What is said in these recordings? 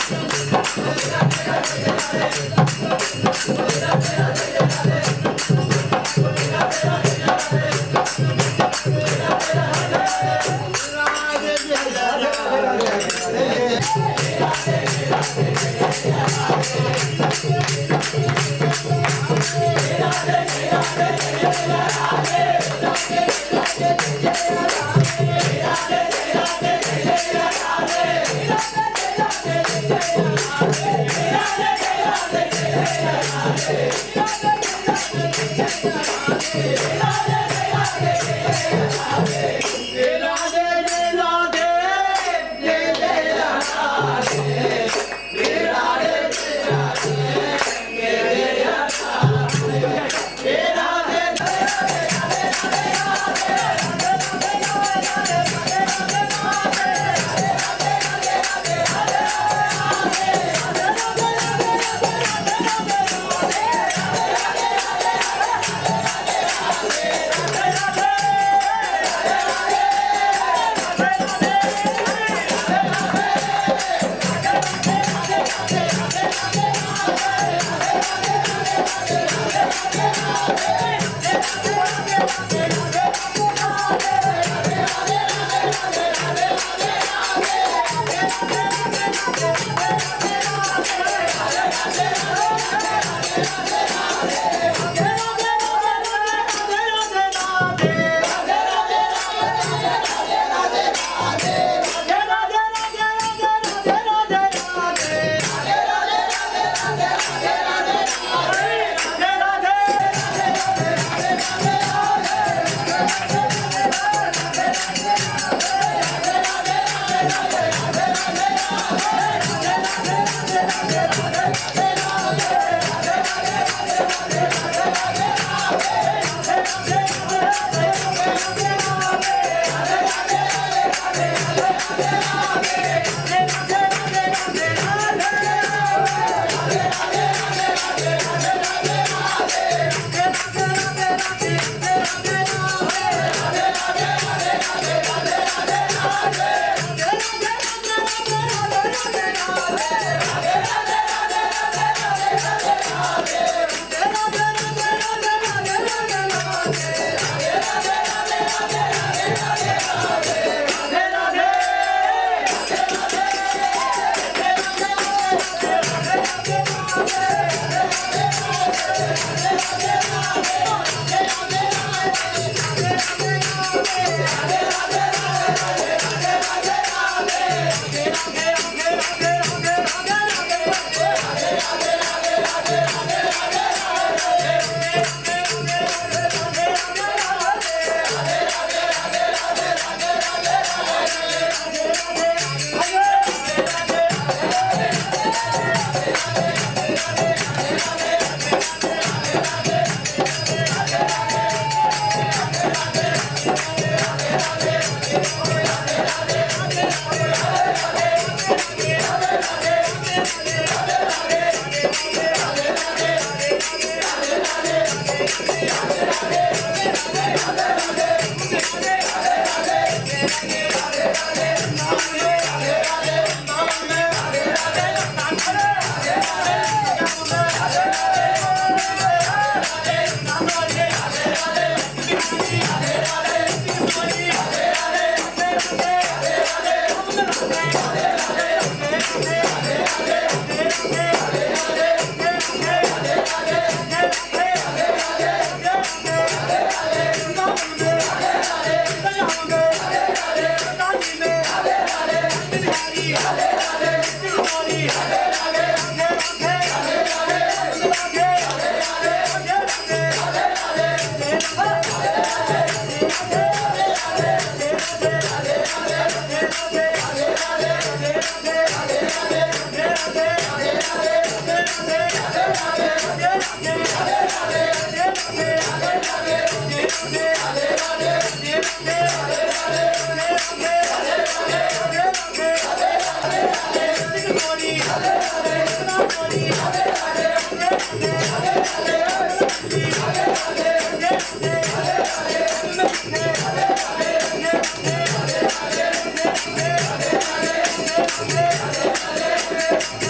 Yeah.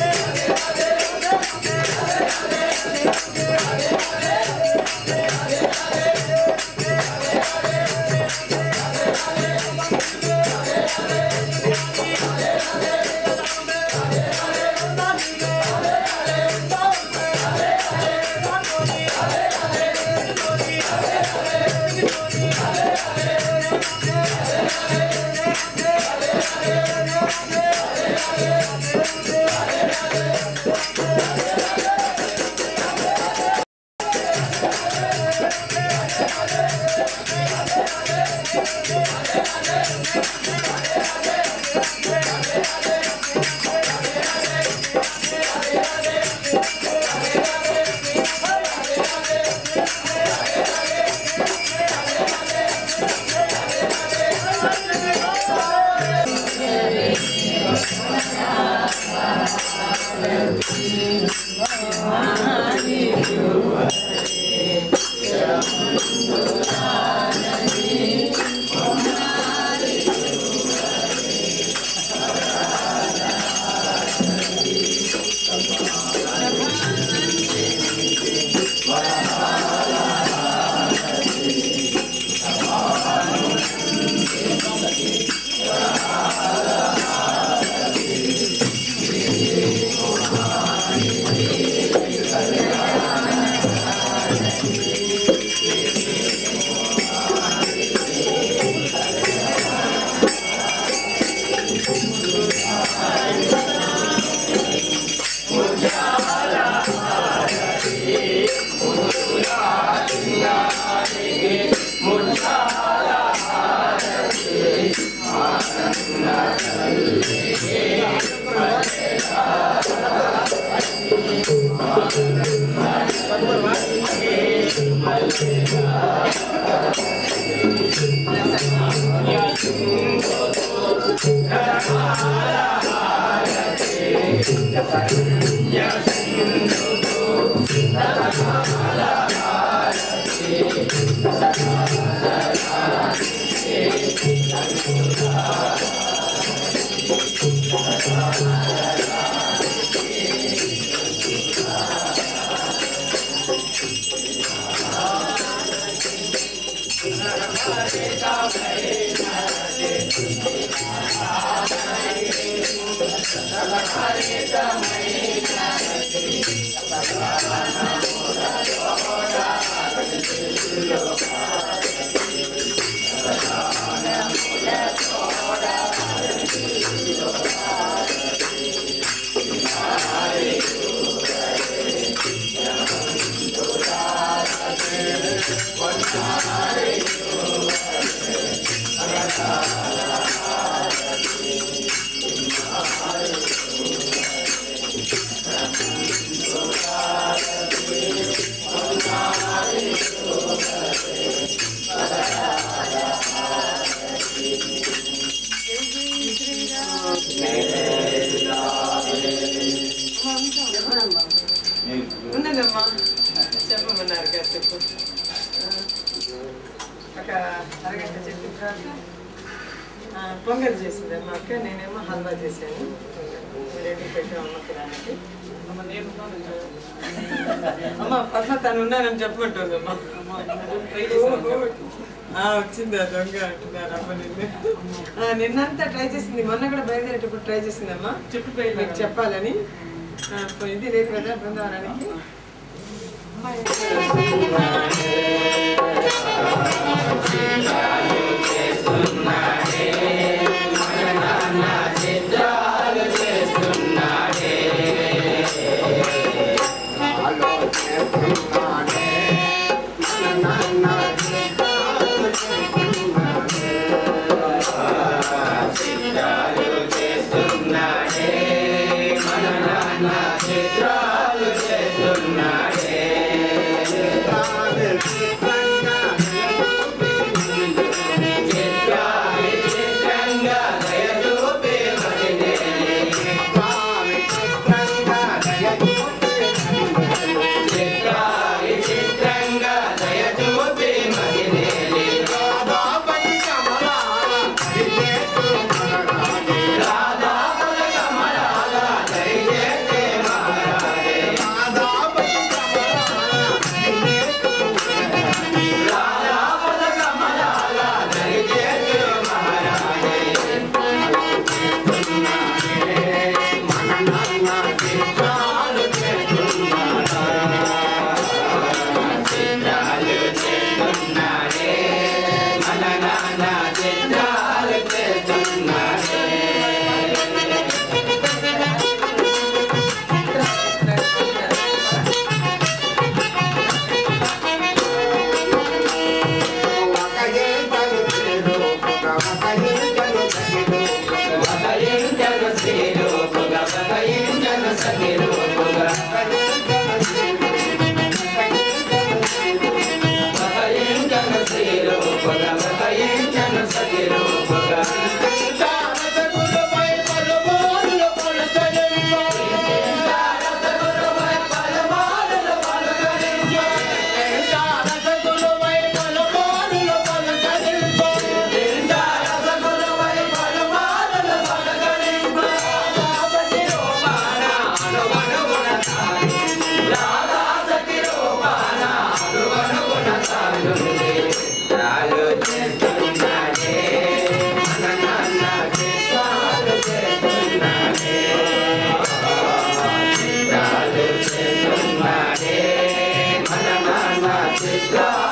ఉన్నదమ్మా చెప్పమన్నారు కదా చెప్పు ఒక అరగంట చెప్పిన తర్వాత ఆ, పొంగల్ చేసింది అమ్మ అక్క నేనేమో హల్వా చేశాను రెడీ పెట్టాం అమ్మ కిరాణకి అమ్మ పద్మ తను ఉన్నానని చెప్పమంటుందమ్మా ఆ, వచ్చిందా దొంగ అంటున్నారు అమ్మ నిన్ను ఆ, నిన్నంతా ట్రై చేసింది మొన్న కూడా బయలుదేరేటప్పుడు ట్రై చేసిందమ్మా చెప్పి మీకు చెప్పాలని ఆ, ఇది లేదు కదా బృందావనానికి రాధా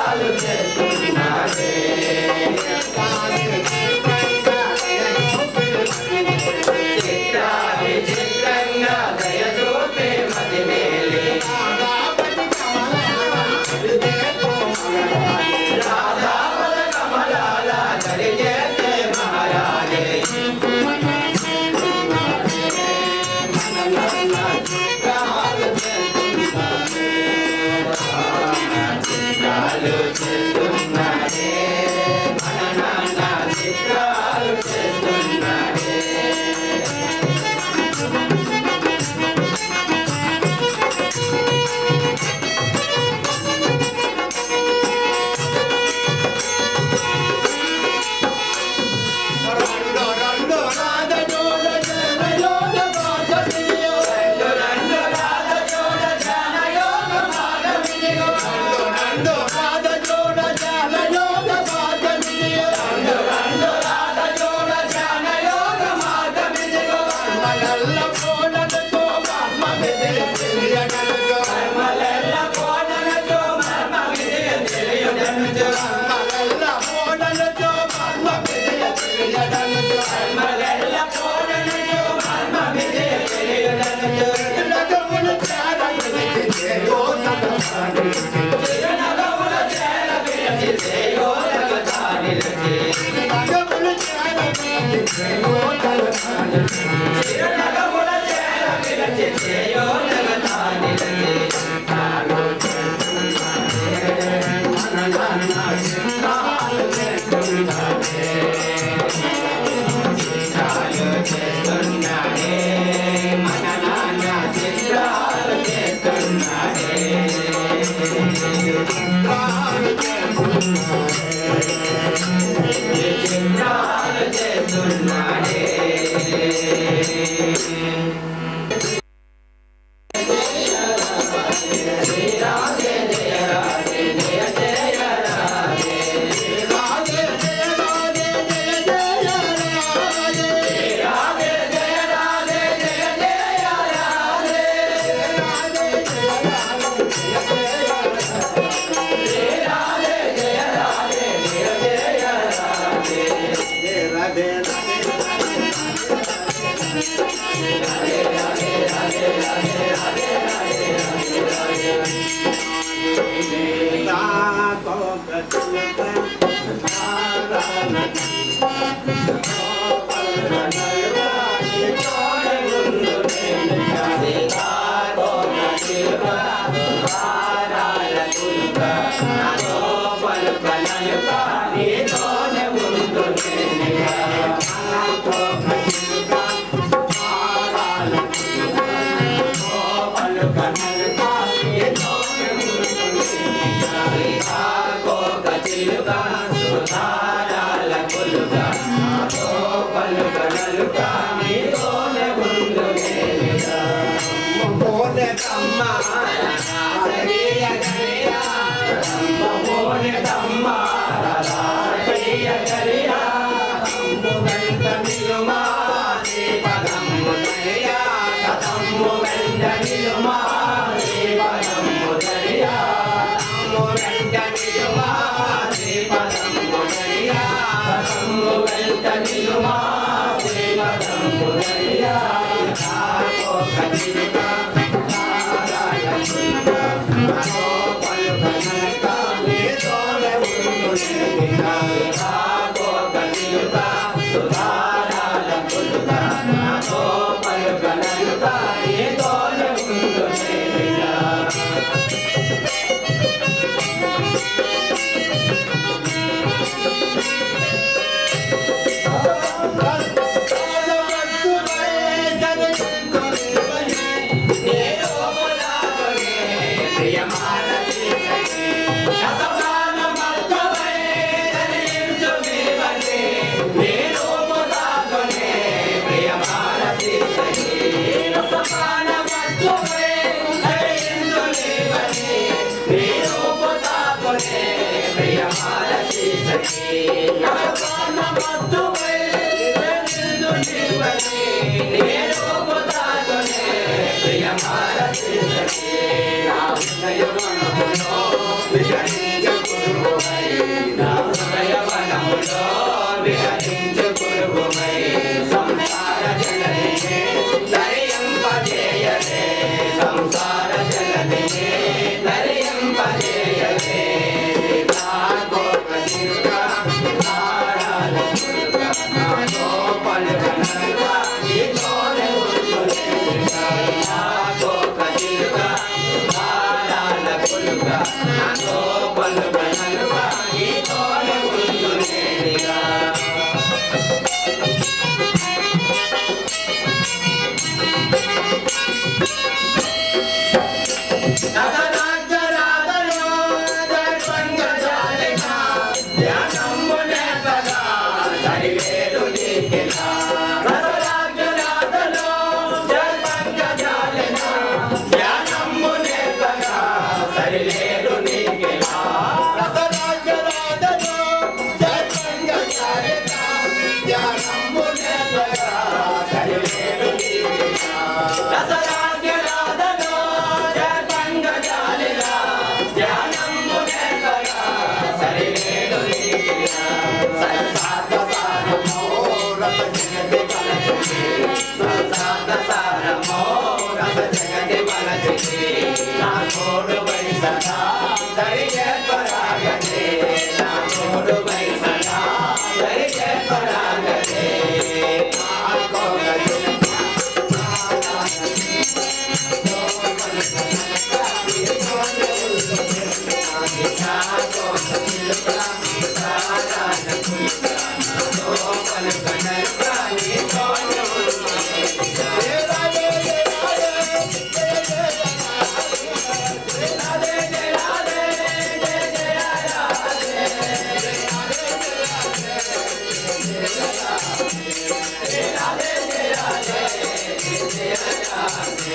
ప్రియ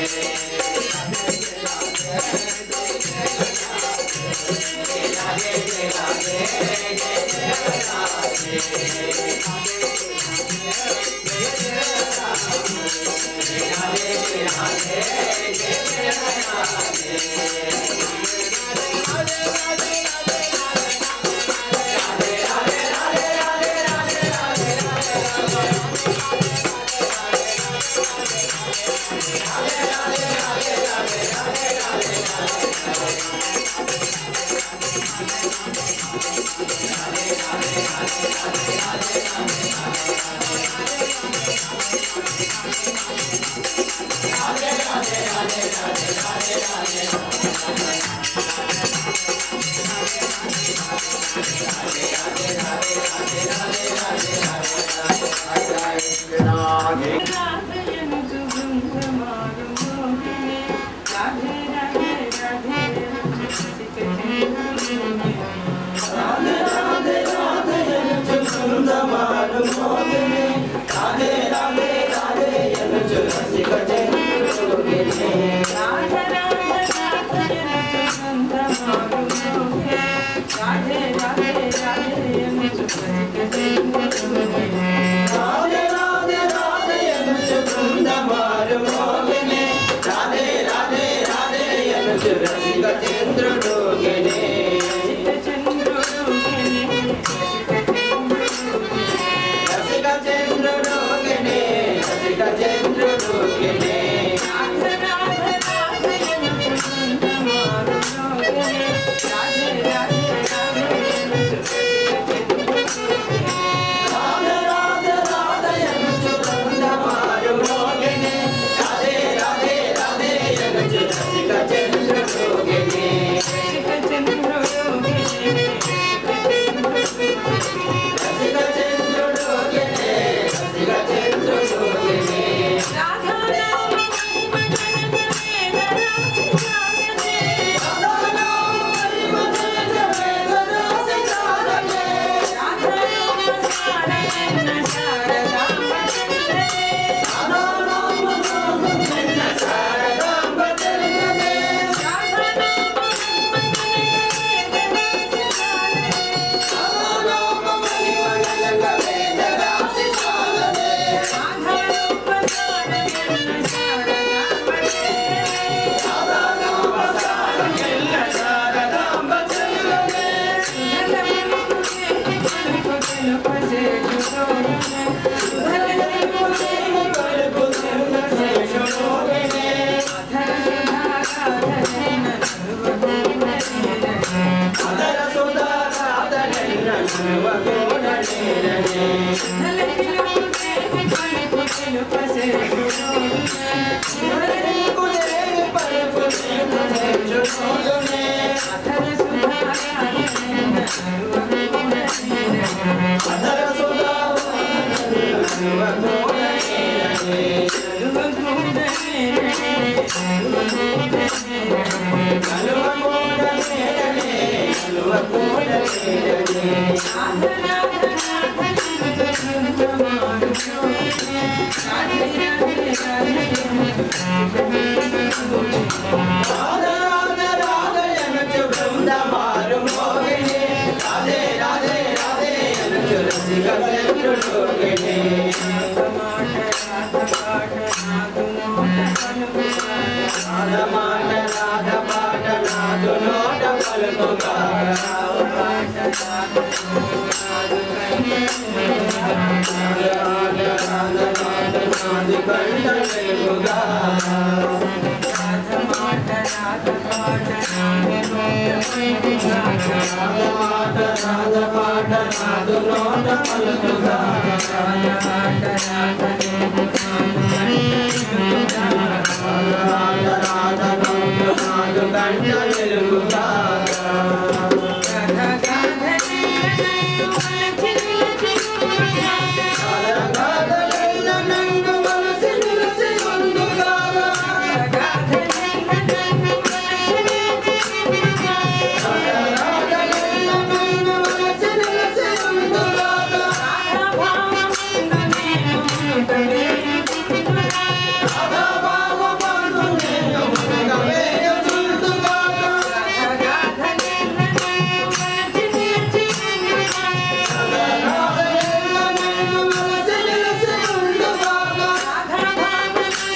Thank you.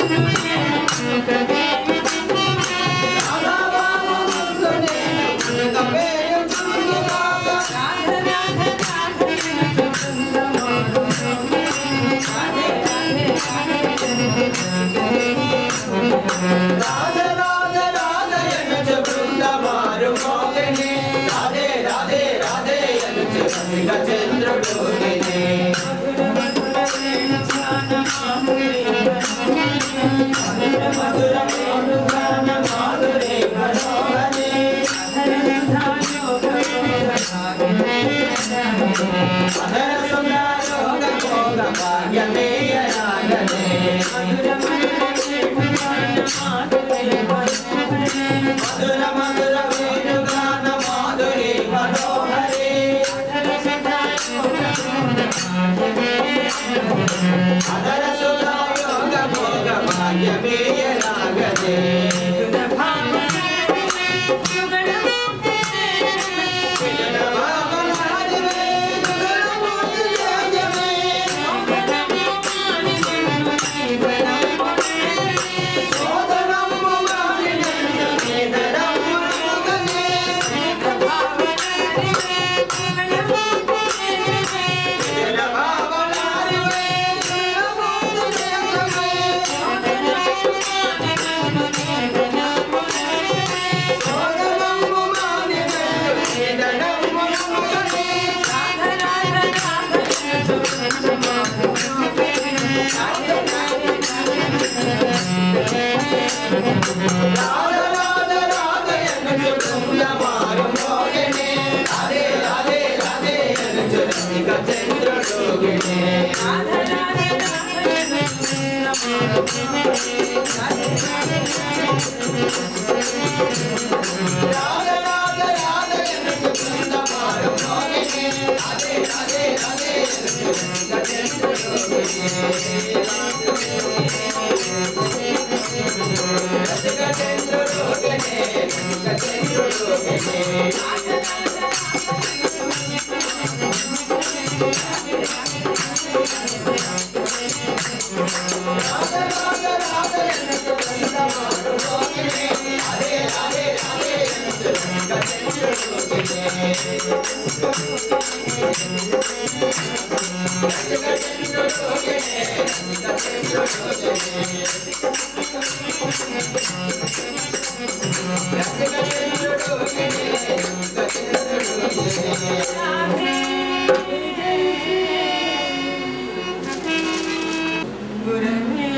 గురవే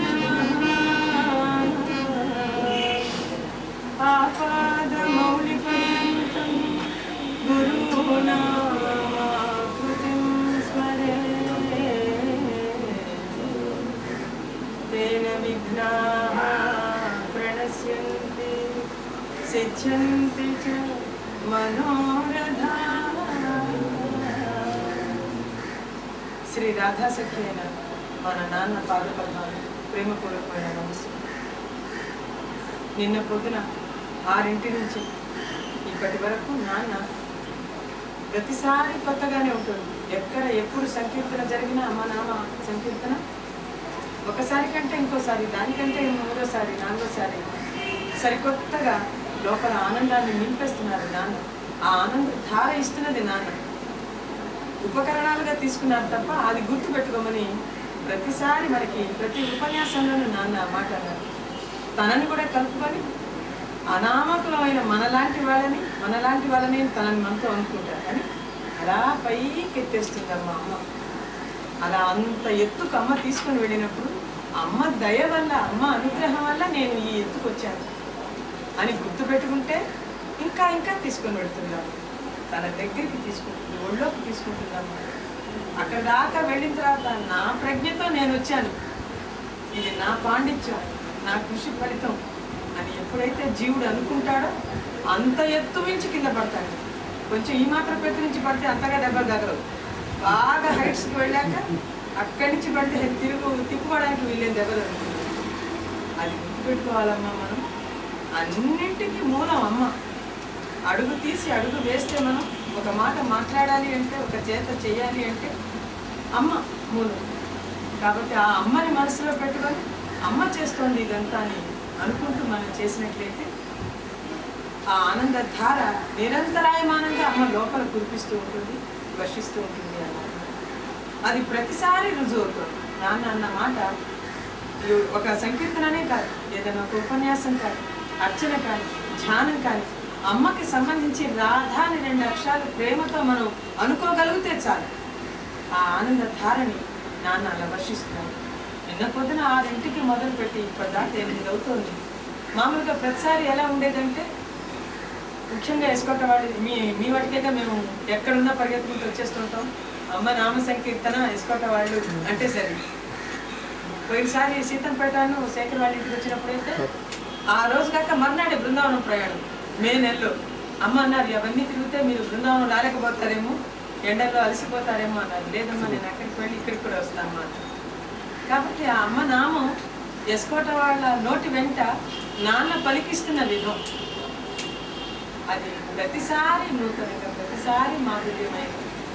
ఆపాదమౌలిపర్యంతం గురూణామాకృతిం స్మరే తేన విఘ్నాः ప్రణశ్యంతి సిద్ధ్యంతి చ మనోరథాः శ్రీ రాధాసఖి అయిన మన నాన్న పాదపద్మాలు ప్రేమపూర్వకమైన నమస్కారం నిన్న పొద్దున ఆరింటి నుంచి ఇప్పటి వరకు నాన్న ప్రతిసారి కొత్తగానే ఉంటుంది ఎక్కడ ఎప్పుడు సంకీర్తన జరిగినా మా నాన్న సంకీర్తన ఒకసారి కంటే ఇంకోసారి దానికంటే మూడోసారి నాలుగోసారి సరికొత్తగా లోపల ఆనందాన్ని నింపేస్తున్నారు నాన్న ఆ ఆనంద ధార ఇస్తున్నది నాన్న ఉపకరణాలుగా తీసుకున్నారు తప్ప అది గుర్తు పెట్టుకోమని ప్రతిసారి మనకి ప్రతి ఉపన్యాసంలోనూ నాన్న ఆ మాట అన్నారు తనని కూడా కలుపుకొని అనామకులమైన మనలాంటి వాళ్ళని మనలాంటి వాళ్ళని తనని మనతో అనుకుంటారు కానీ అలా పైకి ఎత్తేస్తుంది అమ్మ అమ్మ అలా అంత ఎత్తుకు అమ్మ తీసుకొని వెళ్ళినప్పుడు అమ్మ దయ వల్ల అమ్మ అనుగ్రహం వల్ల నేను ఈ ఎత్తుకు వచ్చాను అని గుర్తు పెట్టుకుంటే ఇంకా ఇంకా తీసుకొని పెడుతున్నాం తన దగ్గరికి తీసుకుంటుంది ఒళ్ళోకి తీసుకుంటున్నాం అక్కడ దాకా వెళ్ళిన తర్వాత నా ప్రజ్ఞతో నేను వచ్చాను ఇది నా పాండిత్యం నా కృషి ఫలితం అని ఎప్పుడైతే జీవుడు అనుకుంటాడో అంత ఎత్తు మించి కింద పడతాడు కొంచెం ఈ మాత్రం పెద్ద నుంచి పడితే అంతగా దెబ్బలు తగలవు బాగా హైట్స్కి వెళ్ళాక అక్కడి నుంచి పడితే తిరుగు తిప్పుకోవడానికి వీళ్ళేం దెబ్బలు తగులుతుంది అది గుర్తుపెట్టుకోవాలమ్మా మనం అన్నింటికి మూలం అమ్మ అడుగు తీసి అడుగు వేస్తే మనం ఒక మాట మాట్లాడాలి అంటే ఒక చేత చేయాలి అంటే అమ్మ మూలం కాబట్టి ఆ అమ్మని మనసులో పెట్టుకొని అమ్మ చేస్తోంది ఇదంతా అని అనుకుంటూ మనం చేసినట్లయితే ఆ ఆనంద ధార నిరంతరాయమానంగా అమ్మ లోపల కురిపిస్తూ ఉంటుంది వర్షిస్తూ ఉంటుంది అన్నారు అది ప్రతిసారి రుజువు అవుతుంది నాన్న అన్న మాట ఈ- ఒక సంకీర్తననే కాదు ఏదైనా ఒక ఉపన్యాసం కాదు అర్చన కానీ ధ్యానం కానీ అమ్మకి సంబంధించి రాధా అని రెండు అక్షరాలు ప్రేమతో మనం అనుకోగలిగితే చాలు ఆ ఆనంద ధారని నాన్న అలా వర్షిస్తున్నాను నిన్న పొద్దున ఆరింటికి మొదలుపెట్టి ఇప్పటిదాకా ఎనిమిది అవుతోంది మామూలుగా ప్రతిసారి ఎలా ఉండేదంటే ముఖ్యంగా ఎస్కొట్ట వాళ్ళు మీ మీ వాటికేగా మేము ఎక్కడున్నా పరిగెత్తుకుంటూ వచ్చేస్తుంటాం అమ్మ నామ సంకీర్తన ఎస్కొట్ట వాళ్ళు అంటే సరే పోయినసారి సీతంపేటను శేఖర్ వాళ్ళ ఇంటికి వచ్చినప్పుడైతే ఆ రోజు కాక మర్నాడే బృందావనం ప్రయాణం మే నెలలో అమ్మ అన్నారు అవన్నీ తిరిగితే మీరు బృందావనం రాలేకపోతారేమో ఎండల్లో అలసిపోతారేమో అన్నారు లేదమ్మా నేను అక్కడికి వెళ్ళి ఇక్కడికి కూడా వస్తాను అన్నారు కాబట్టి ఆ అమ్మ నామం ఎస్కోట వాళ్ళ నోటి వెంట నాన్న పలికిస్తున్న విధం అది ప్రతిసారి నూతనంగా ప్రతిసారి మాధుర్యమైన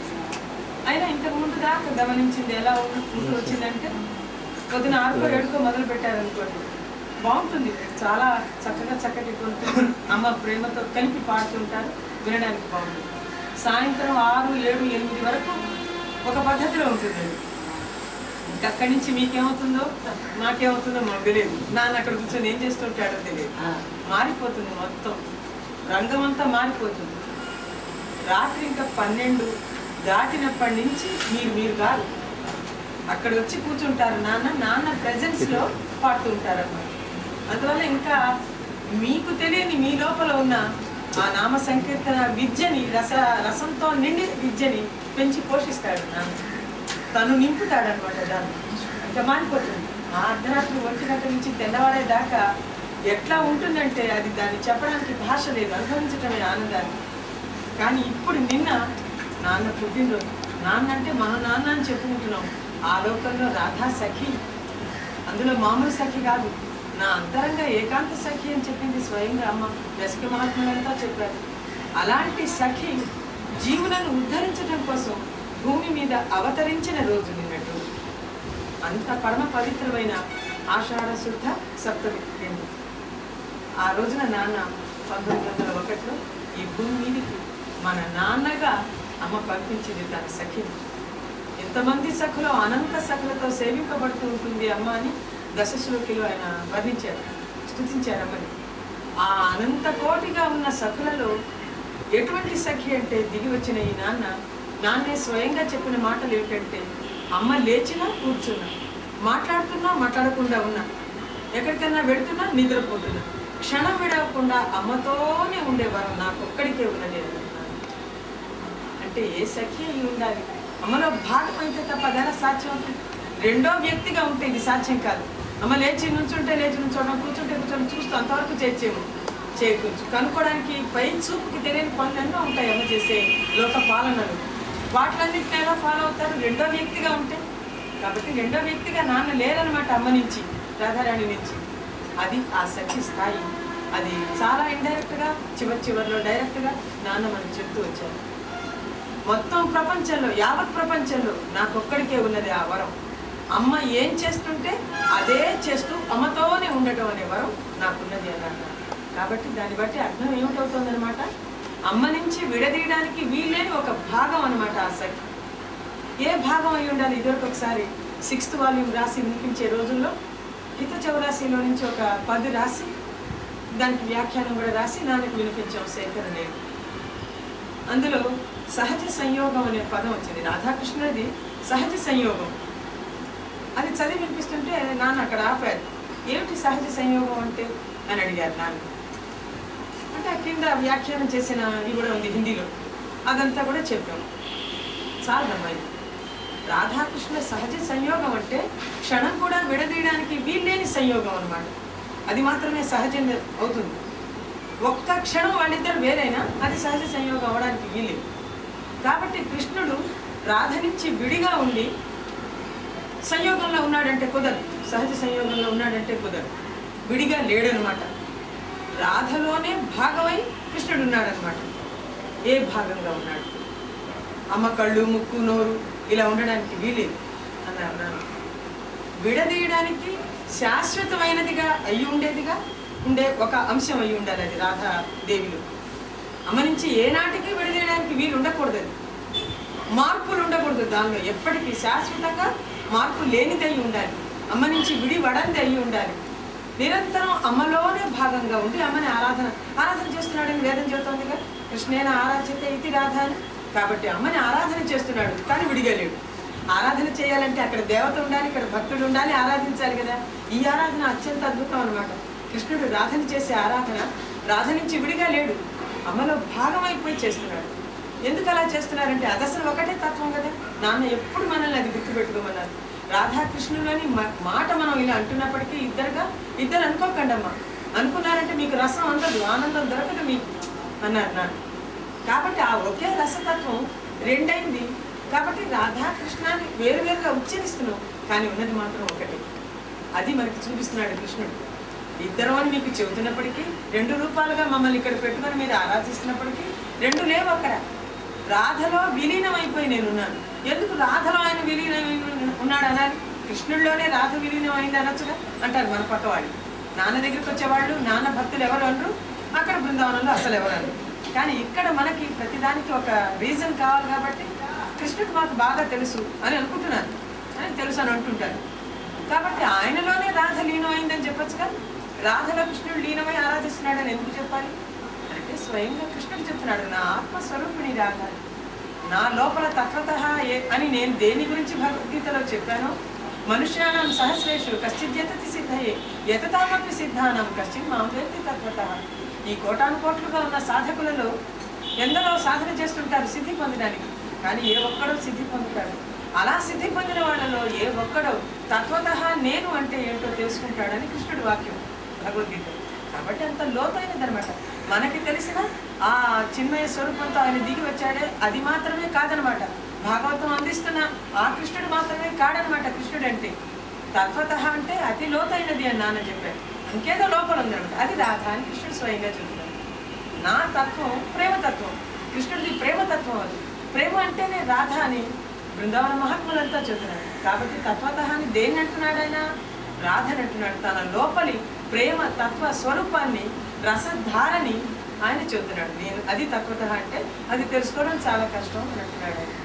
అయినా ఇంతకు ముందు దాకా గమనించింది ఎలా ఉంటూ వచ్చిందంటే పొద్దున ఆరుకో ఏడుకో మొదలు పెట్టారనుకోండి బాగుంటుంది చాలా చక్కగా చక్కటి గొంతు అమ్మ ప్రేమతో కలిపి పాడుతుంటారు వినడానికి బాగుంటుంది సాయంత్రం ఆరు ఏడు ఎనిమిది వరకు ఒక పద్ధతిలో ఉంటుందండి ఇంకా అక్కడి నుంచి మీకేమవుతుందో నాకేమవుతుందో మాకు తెలియదు నాన్న అక్కడ కూర్చొని ఏం చేస్తుంటాడో తెలియదు మారిపోతుంది మొత్తం రంగం అంతా మారిపోతుంది రాత్రి ఇంకా పన్నెండు దాటినప్పటి నుంచి మీరు మీరు కాదు అక్కడ వచ్చి కూర్చుంటారు నాన్న నాన్న presence లో పాడుతూ ఉంటారు అన్నమాట అందువల్ల ఇంకా మీకు తెలియని మీ లోపల ఉన్న ఆ నామ సంకీర్తన విద్యని రస రసంతో నిండిన విద్యని పెంచి పోషిస్తాడు నాన్న తను నింపుతాడు అనమాట దాన్ని ఇంకా మారిపోతుంది ఆ అర్ధరాత్రి ఒంటి గంట నుంచి తెల్లవారే దాకా ఎట్లా ఉంటుందంటే అది దాన్ని చెప్పడానికి భాష లేదు అనుభవించటమే ఆనందాన్ని కానీ ఇప్పుడు నిన్న నాన్న పుట్టినరోజు నాన్న అంటే మన నాన్న అని చెప్పుకుంటున్నాం ఆ లోకంలో రాధా సఖి అందులో మామూలు సఖి కాదు నా అంతరంగ ఏకాంత సఖి అని చెప్పింది స్వయంగా అమ్మ రసిక మహాత్ములంతా చెప్పారు అలాంటి సఖి జీవులను ఉద్ధరించడం కోసం భూమి మీద అవతరించిన రోజు నిన్నటి రోజు అంత పరమ పవిత్రమైన ఆషాఢ శుద్ధ సప్తమి రెండు ఆ రోజున నాన్న పంతొమ్మిది వందల ఒకటిలో ఈ భూమి మీదకి మన నాన్నగా అమ్మ పంపించింది తన సఖిని ఎంతమంది సఖులు అనంత సఖులతో సేవింపబడుతూ ఉంటుంది అమ్మ అని దశశ్లోకిలో ఆయన వర్ణించారు స్థుతించారు అమ్మని ఆ అనంత కోటిగా ఉన్న సఖులలో ఎటువంటి సఖి అంటే దిగి వచ్చిన ఈ నాన్న నాన్నే స్వయంగా చెప్పిన మాటలు ఏమిటంటే అమ్మ లేచినా కూర్చున్నా మాట్లాడుతున్నా మాట్లాడకుండా ఉన్నా ఎక్కడికైనా వెళుతున్నా నిద్రపోతున్నా క్షణం విడవకుండా అమ్మతోనే ఉండే వరం నాకు ఒక్కడికే ఉన్నది అని అన్నాను. అంటే ఏ సఖి అయి ఉండాలి అమ్మలో భాగం అయితే తప్ప అదెలా సాధ్యం అవుతుంది రెండో వ్యక్తిగా ఉంటే ఇది సాధ్యం కాదు అమ్మ లేచి నుంచుంటే లేచి నుంచోవడం కూర్చుంటే కూర్చోడం చూస్తూ అంతవరకు చేర్చేము చేయకూర్చు కనుక్కోవడానికి పై చూపుకి తెలియని పనులు ఎన్నో ఉంటాయి అమ్మ చేసే లోక పాలనలు వాటిలన్నింటిని ఎలా ఫాలో అవుతారు రెండో వ్యక్తిగా ఉంటే కాబట్టి రెండో వ్యక్తిగా నాన్న లేరనమాట అమ్మ నుంచి రాధారాణి నుంచి అది ఆ సఖి స్థాయి అది చాలా ఇండైరెక్ట్గా చివరి చివరిలో డైరెక్ట్గా నాన్న మనకు చెప్తూ వచ్చారు మొత్తం ప్రపంచంలో యావత్ ప్రపంచంలో నాకొక్కడికే ఉన్నది ఆ వరం అమ్మ ఏం చేస్తుంటే అదే చేస్తూ అమ్మతోనే ఉండటం అనే వరం నాకున్నది అని అన్నారు కాబట్టి దాన్ని బట్టి అర్థం ఏమిటవుతుందన్నమాట అమ్మ నుంచి విడదీయడానికి వీల్లేని ఒక భాగం అన్నమాట ఆ సఖి ఏ భాగం అయి ఉండాలి ఇదివరకు ఒకసారి సిక్స్త్ వాల్యూమ్ రాసి వినిపించే రోజుల్లో హిత చౌరాశిలో నుంచి ఒక పది రాసి దానికి వ్యాఖ్యానం కూడా రాసి నాన్నకు వినిపించాం శేఖర్ నేను అందులో సహజ సంయోగం అనే పదం వచ్చింది రాధాకృష్ణుడిది సహజ సంయోగం అది చదివి వినిపిస్తుంటే నాన్న అక్కడ ఆపారు ఏమిటి సహజ సంయోగం అంటే అని అడిగారు నాన్న అంటే ఆ కింద వ్యాఖ్యానం చేసిన ఇది కూడా ఉంది హిందీలో అదంతా కూడా చెప్పాం చాలదమ్మా ఇది రాధాకృష్ణ సహజ సంయోగం అంటే క్షణం కూడా విడదీయడానికి వీల్లేని సంయోగం అన్నమాట అది మాత్రమే సహజంగా అవుతుంది ఒక్క క్షణం వాళ్ళిద్దరు వేరైనా అది సహజ సంయోగం అవడానికి వీలేదు కాబట్టి కృష్ణుడు రాధ నుంచి విడిగా ఉండి సంయోగంలో ఉన్నాడంటే కుదరదు సహజ సంయోగంలో ఉన్నాడంటే కుదరదు విడిగా లేడనమాట రాధలోనే భాగమై కృష్ణుడు ఉన్నాడనమాట ఏ భాగంగా ఉన్నాడు అమ్మ కళ్ళు ముక్కు నోరు ఇలా ఉండడానికి వీలేదు అన్నారు నాన్న విడదీయడానికి శాశ్వతమైనదిగా అయి ఉండేదిగా ఉండే ఒక అంశం అయి ఉండాలి అది రాధాదేవిలో అమ్మ నుంచి ఏనాటికి విడదీయడానికి వీలు ఉండకూడదు అది మార్పులు ఉండకూడదు దానిలో ఎప్పటికీ శాశ్వతంగా మార్పు లేనిదై ఉండాలి అమ్మ నుంచి విడి వడంది అయి ఉండాలి నిరంతరం అమ్మలోనే భాగంగా ఉండి అమ్మని ఆరాధన ఆరాధన చేస్తున్నాడని వేదం చెబుతోందిగా కృష్ణేన ఆరాధ్యత ఇది రాధ అని కాబట్టి అమ్మని ఆరాధన చేస్తున్నాడు కానీ విడిగా లేడు ఆరాధన చేయాలంటే అక్కడ దేవత ఉండాలి ఇక్కడ భక్తుడు ఉండాలి ఆరాధించాలి కదా ఈ ఆరాధన అత్యంత అద్భుతం అనమాట కృష్ణుడు రాధన చేసే ఆరాధన రాధ నుంచి విడిగా లేడు అమ్మలో భాగమైపోయి చేస్తున్నాడు ఎందుకు అలా చేస్తున్నారంటే అది అసలు ఒకటే తత్వం కదా నాన్న ఎప్పుడు మనల్ని అది గుర్తుపెట్టుకోమన్నారు రాధాకృష్ణులని మ- మాట మనం ఇలా అంటున్నప్పటికీ ఇద్దరుగా ఇద్దరు అనుకోకండి అమ్మా అనుకున్నారంటే మీకు రసం అందదు ఆనందం దొరకదు మీకు అన్నారు నాన్న కాబట్టి ఆ ఒకే రసతత్వం రెండైంది కాబట్టి రాధాకృష్ణాన్ని వేరువేరుగా ఉచ్చరిస్తున్నాం కానీ ఉన్నది మాత్రం ఒకటే అది మనకి చూపిస్తున్నాడు కృష్ణుడు ఇద్దరు అని మీకు చెబుతున్నప్పటికీ రెండు రూపాలుగా మమ్మల్ని ఇక్కడ పెట్టుకొని మీరు ఆరాధిస్తున్నప్పటికీ రెండు లేవు అక్కడ రాధలో విలీనమైపోయి నేను ఉన్నాను ఎందుకు రాధలో ఆయన విలీనం ఉన్నాడు అనాలి కృష్ణుడిలోనే రాధ విలీనం అయింది అనొచ్చుగా అంటారు మన పక్క వాళ్ళు నాన్న దగ్గరికి వచ్చేవాళ్ళు నాన్న భక్తులు ఎవరు అనరు అక్కడ బృందావనంలో అసలు ఎవరు అనరు కానీ ఇక్కడ మనకి ప్రతిదానికి ఒక రీజన్ కావాలి కాబట్టి కృష్ణుడు మాకు బాగా తెలుసు అని అనుకుంటున్నాను అని తెలుసు అని అంటుంటారు కాబట్టి ఆయనలోనే రాధ లీనమైందని చెప్పొచ్చుగా రాధలో కృష్ణుడు లీనమై ఆరాధిస్తున్నాడని ఎందుకు చెప్పాలి అంటే స్వయంగా కృష్ణుడు చెప్తున్నాడు నా ఆత్మస్వరూపిణి రాధ నా లోపల తత్వత అని నేను దేని గురించి భగవద్గీతలో చెప్పానో మనుష్యానం సహస్రేషు కశ్చిత్ యతతి సిద్ధయే యతతామపి సిద్ధానం కశ్చిత్ మాం వేత్తి తత్వత ఈ కోటాను కోట్లుగా ఉన్న సాధకులలో ఎందరో సాధన చేస్తుంటారు సిద్ధి పొందడానికి కానీ ఏ ఒక్కడో సిద్ధి పొందుతాడు అలా సిద్ధి పొందిన వాళ్ళలో ఏ ఒక్కడో తత్వత నేను అంటే ఏంటో తెలుసుకుంటాడని కృష్ణుడి వాక్యం భగవద్గీత కాబట్టి అంత లోతైనదనమాట మనకి తెలిసిన ఆ చిన్మయ స్వరూపంతో ఆయన దిగి వచ్చాడే అది మాత్రమే కాదనమాట భాగవతం అందిస్తున్న ఆ కృష్ణుడు మాత్రమే కాడనమాట కృష్ణుడు అంటే తత్వత అంటే అతి లోతైనది అని నాన్న చెప్పారు ఇంకేదో లోపల ఉందనమాట అది రాధ అని కృష్ణుడు స్వయంగా చెబుతున్నాడు నా తత్వం ప్రేమతత్వం కృష్ణుడిది ప్రేమతత్వం అది ప్రేమ అంటేనే రాధ అని బృందావన మహాత్ములంతా చెబుతున్నాడు కాబట్టి తత్వత అని దేన్ని అంటున్నాడు ఆయన రాధని అంటున్నాడు తన లోపలి ప్రేమ తత్వ స్వరూపాన్ని రసధారని ఆయన చెబుతున్నాడు నేను అది తత్వత అంటే అది తెలుసుకోవడం చాలా కష్టం అని అంటున్నాడు ఆయన